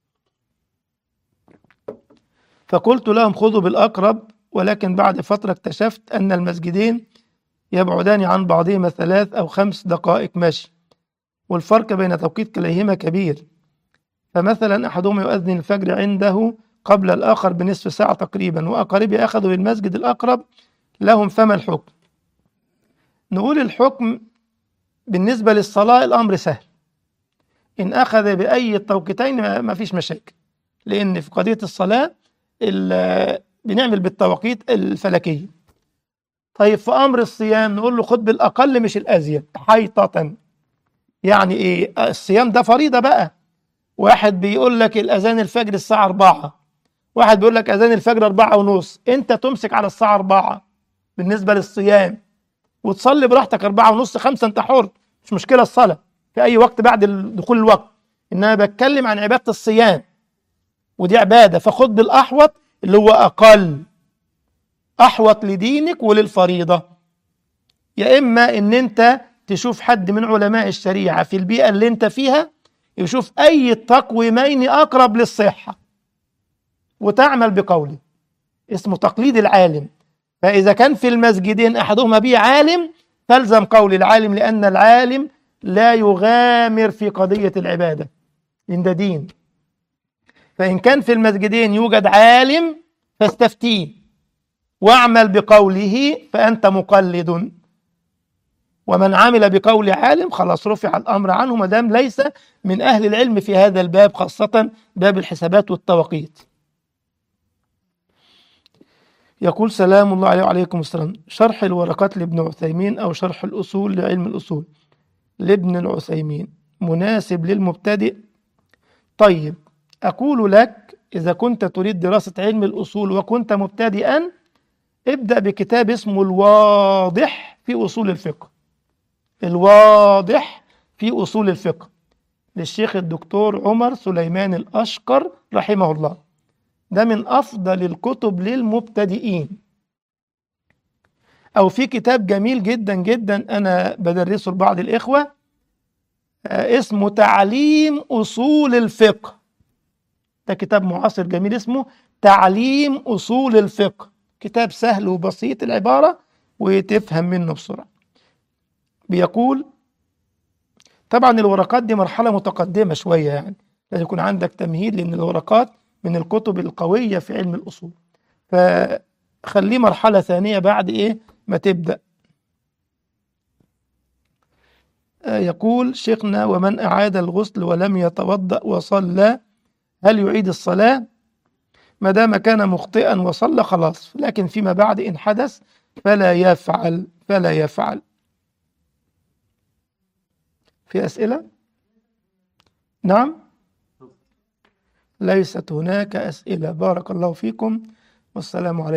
Speaker 1: فقلت لهم خذوا بالأقرب ولكن بعد فترة اكتشفت أن المسجدين يبعدان عن بعضهما ثلاث أو خمس دقائق مشي والفرق بين توقيت كليهما كبير فمثلا أحدهما يؤذن الفجر عنده قبل الآخر بنصف ساعة تقريبا وأقاربي أخذوا بالمسجد الأقرب لهم فما الحكم نقول الحكم بالنسبة للصلاة الأمر سهل إن أخذ بأي التوقيتين ما- ما فيش مشاكل لأن في قضية الصلاة ال- بنعمل بالتوقيت الفلكية طيب في أمر الصيام نقول له خد بالأقل مش الأزيد حيطة يعني إيه الصيام ده فريضة بقى واحد بيقول لك الأذان الفجر الساعة 4 واحد بيقول لك أذان الفجر أربعة ونص أنت تمسك على الساعة 4 بالنسبة للصيام وتصلي براحتك أربعة ونص خمسة أنت حر مش مشكلة الصلاة في أي وقت بعد ال- دخول الوقت إنما بتكلم عن عبادة الصيام ودي عبادة فخد بالأحوط اللي هو أقل أحوط لدينك وللفريضة يا إما إن أنت تشوف حد من علماء الشريعة في البيئة اللي أنت فيها يشوف أي التقويمين أقرب للصحة وتعمل بقوله اسمه تقليد العالم فإذا كان في المسجدين أحدهما به عالم فالزم قول العالم لأن العالم لا يغامر في قضية العبادة إن ده دين فإن كان في المسجدين يوجد عالم فاستفتيه واعمل بقوله فأنت مقلد ومن عمل بقول عالم خلاص رفع الأمر عنه ما دام ليس من أهل العلم في هذا الباب خاصة باب الحسابات والتوقيت يقول سلام الله عليه وعليكم السلام شرح الورقات لابن عثيمين أو شرح الأصول لعلم الأصول لابن العثيمين مناسب للمبتدئ طيب أقول لك إذا كنت تريد دراسة علم الأصول وكنت مبتدئا ابدأ بكتاب اسمه الواضح في أصول الفقه الواضح في أصول الفقه للشيخ الدكتور عمر سليمان الأشقر رحمه الله ده من أفضل الكتب للمبتدئين أو في كتاب جميل جدا جدا أنا بدرسه لبعض الإخوة آه، اسمه تعليم أصول الفقه ده كتاب معاصر جميل اسمه تعليم أصول الفقه كتاب سهل وبسيط العبارة وتفهم منه بسرعة بيقول طبعا الورقات دي مرحلة متقدمة شوية يعني لازم يكون عندك تمهيد لأن الورقات من الكتب القوية في علم الأصول فخليه مرحلة ثانية بعد إيه ما تبدأ آه، يقول شيخنا ومن أعاد الغسل ولم يتوضأ وصلى هل يعيد الصلاة ما دام كان مخطئا وصلى خلاص لكن فيما بعد إن حدث فلا يفعل فلا يفعل في أسئلة نعم ليست هناك أسئلة بارك الله فيكم والسلام عليكم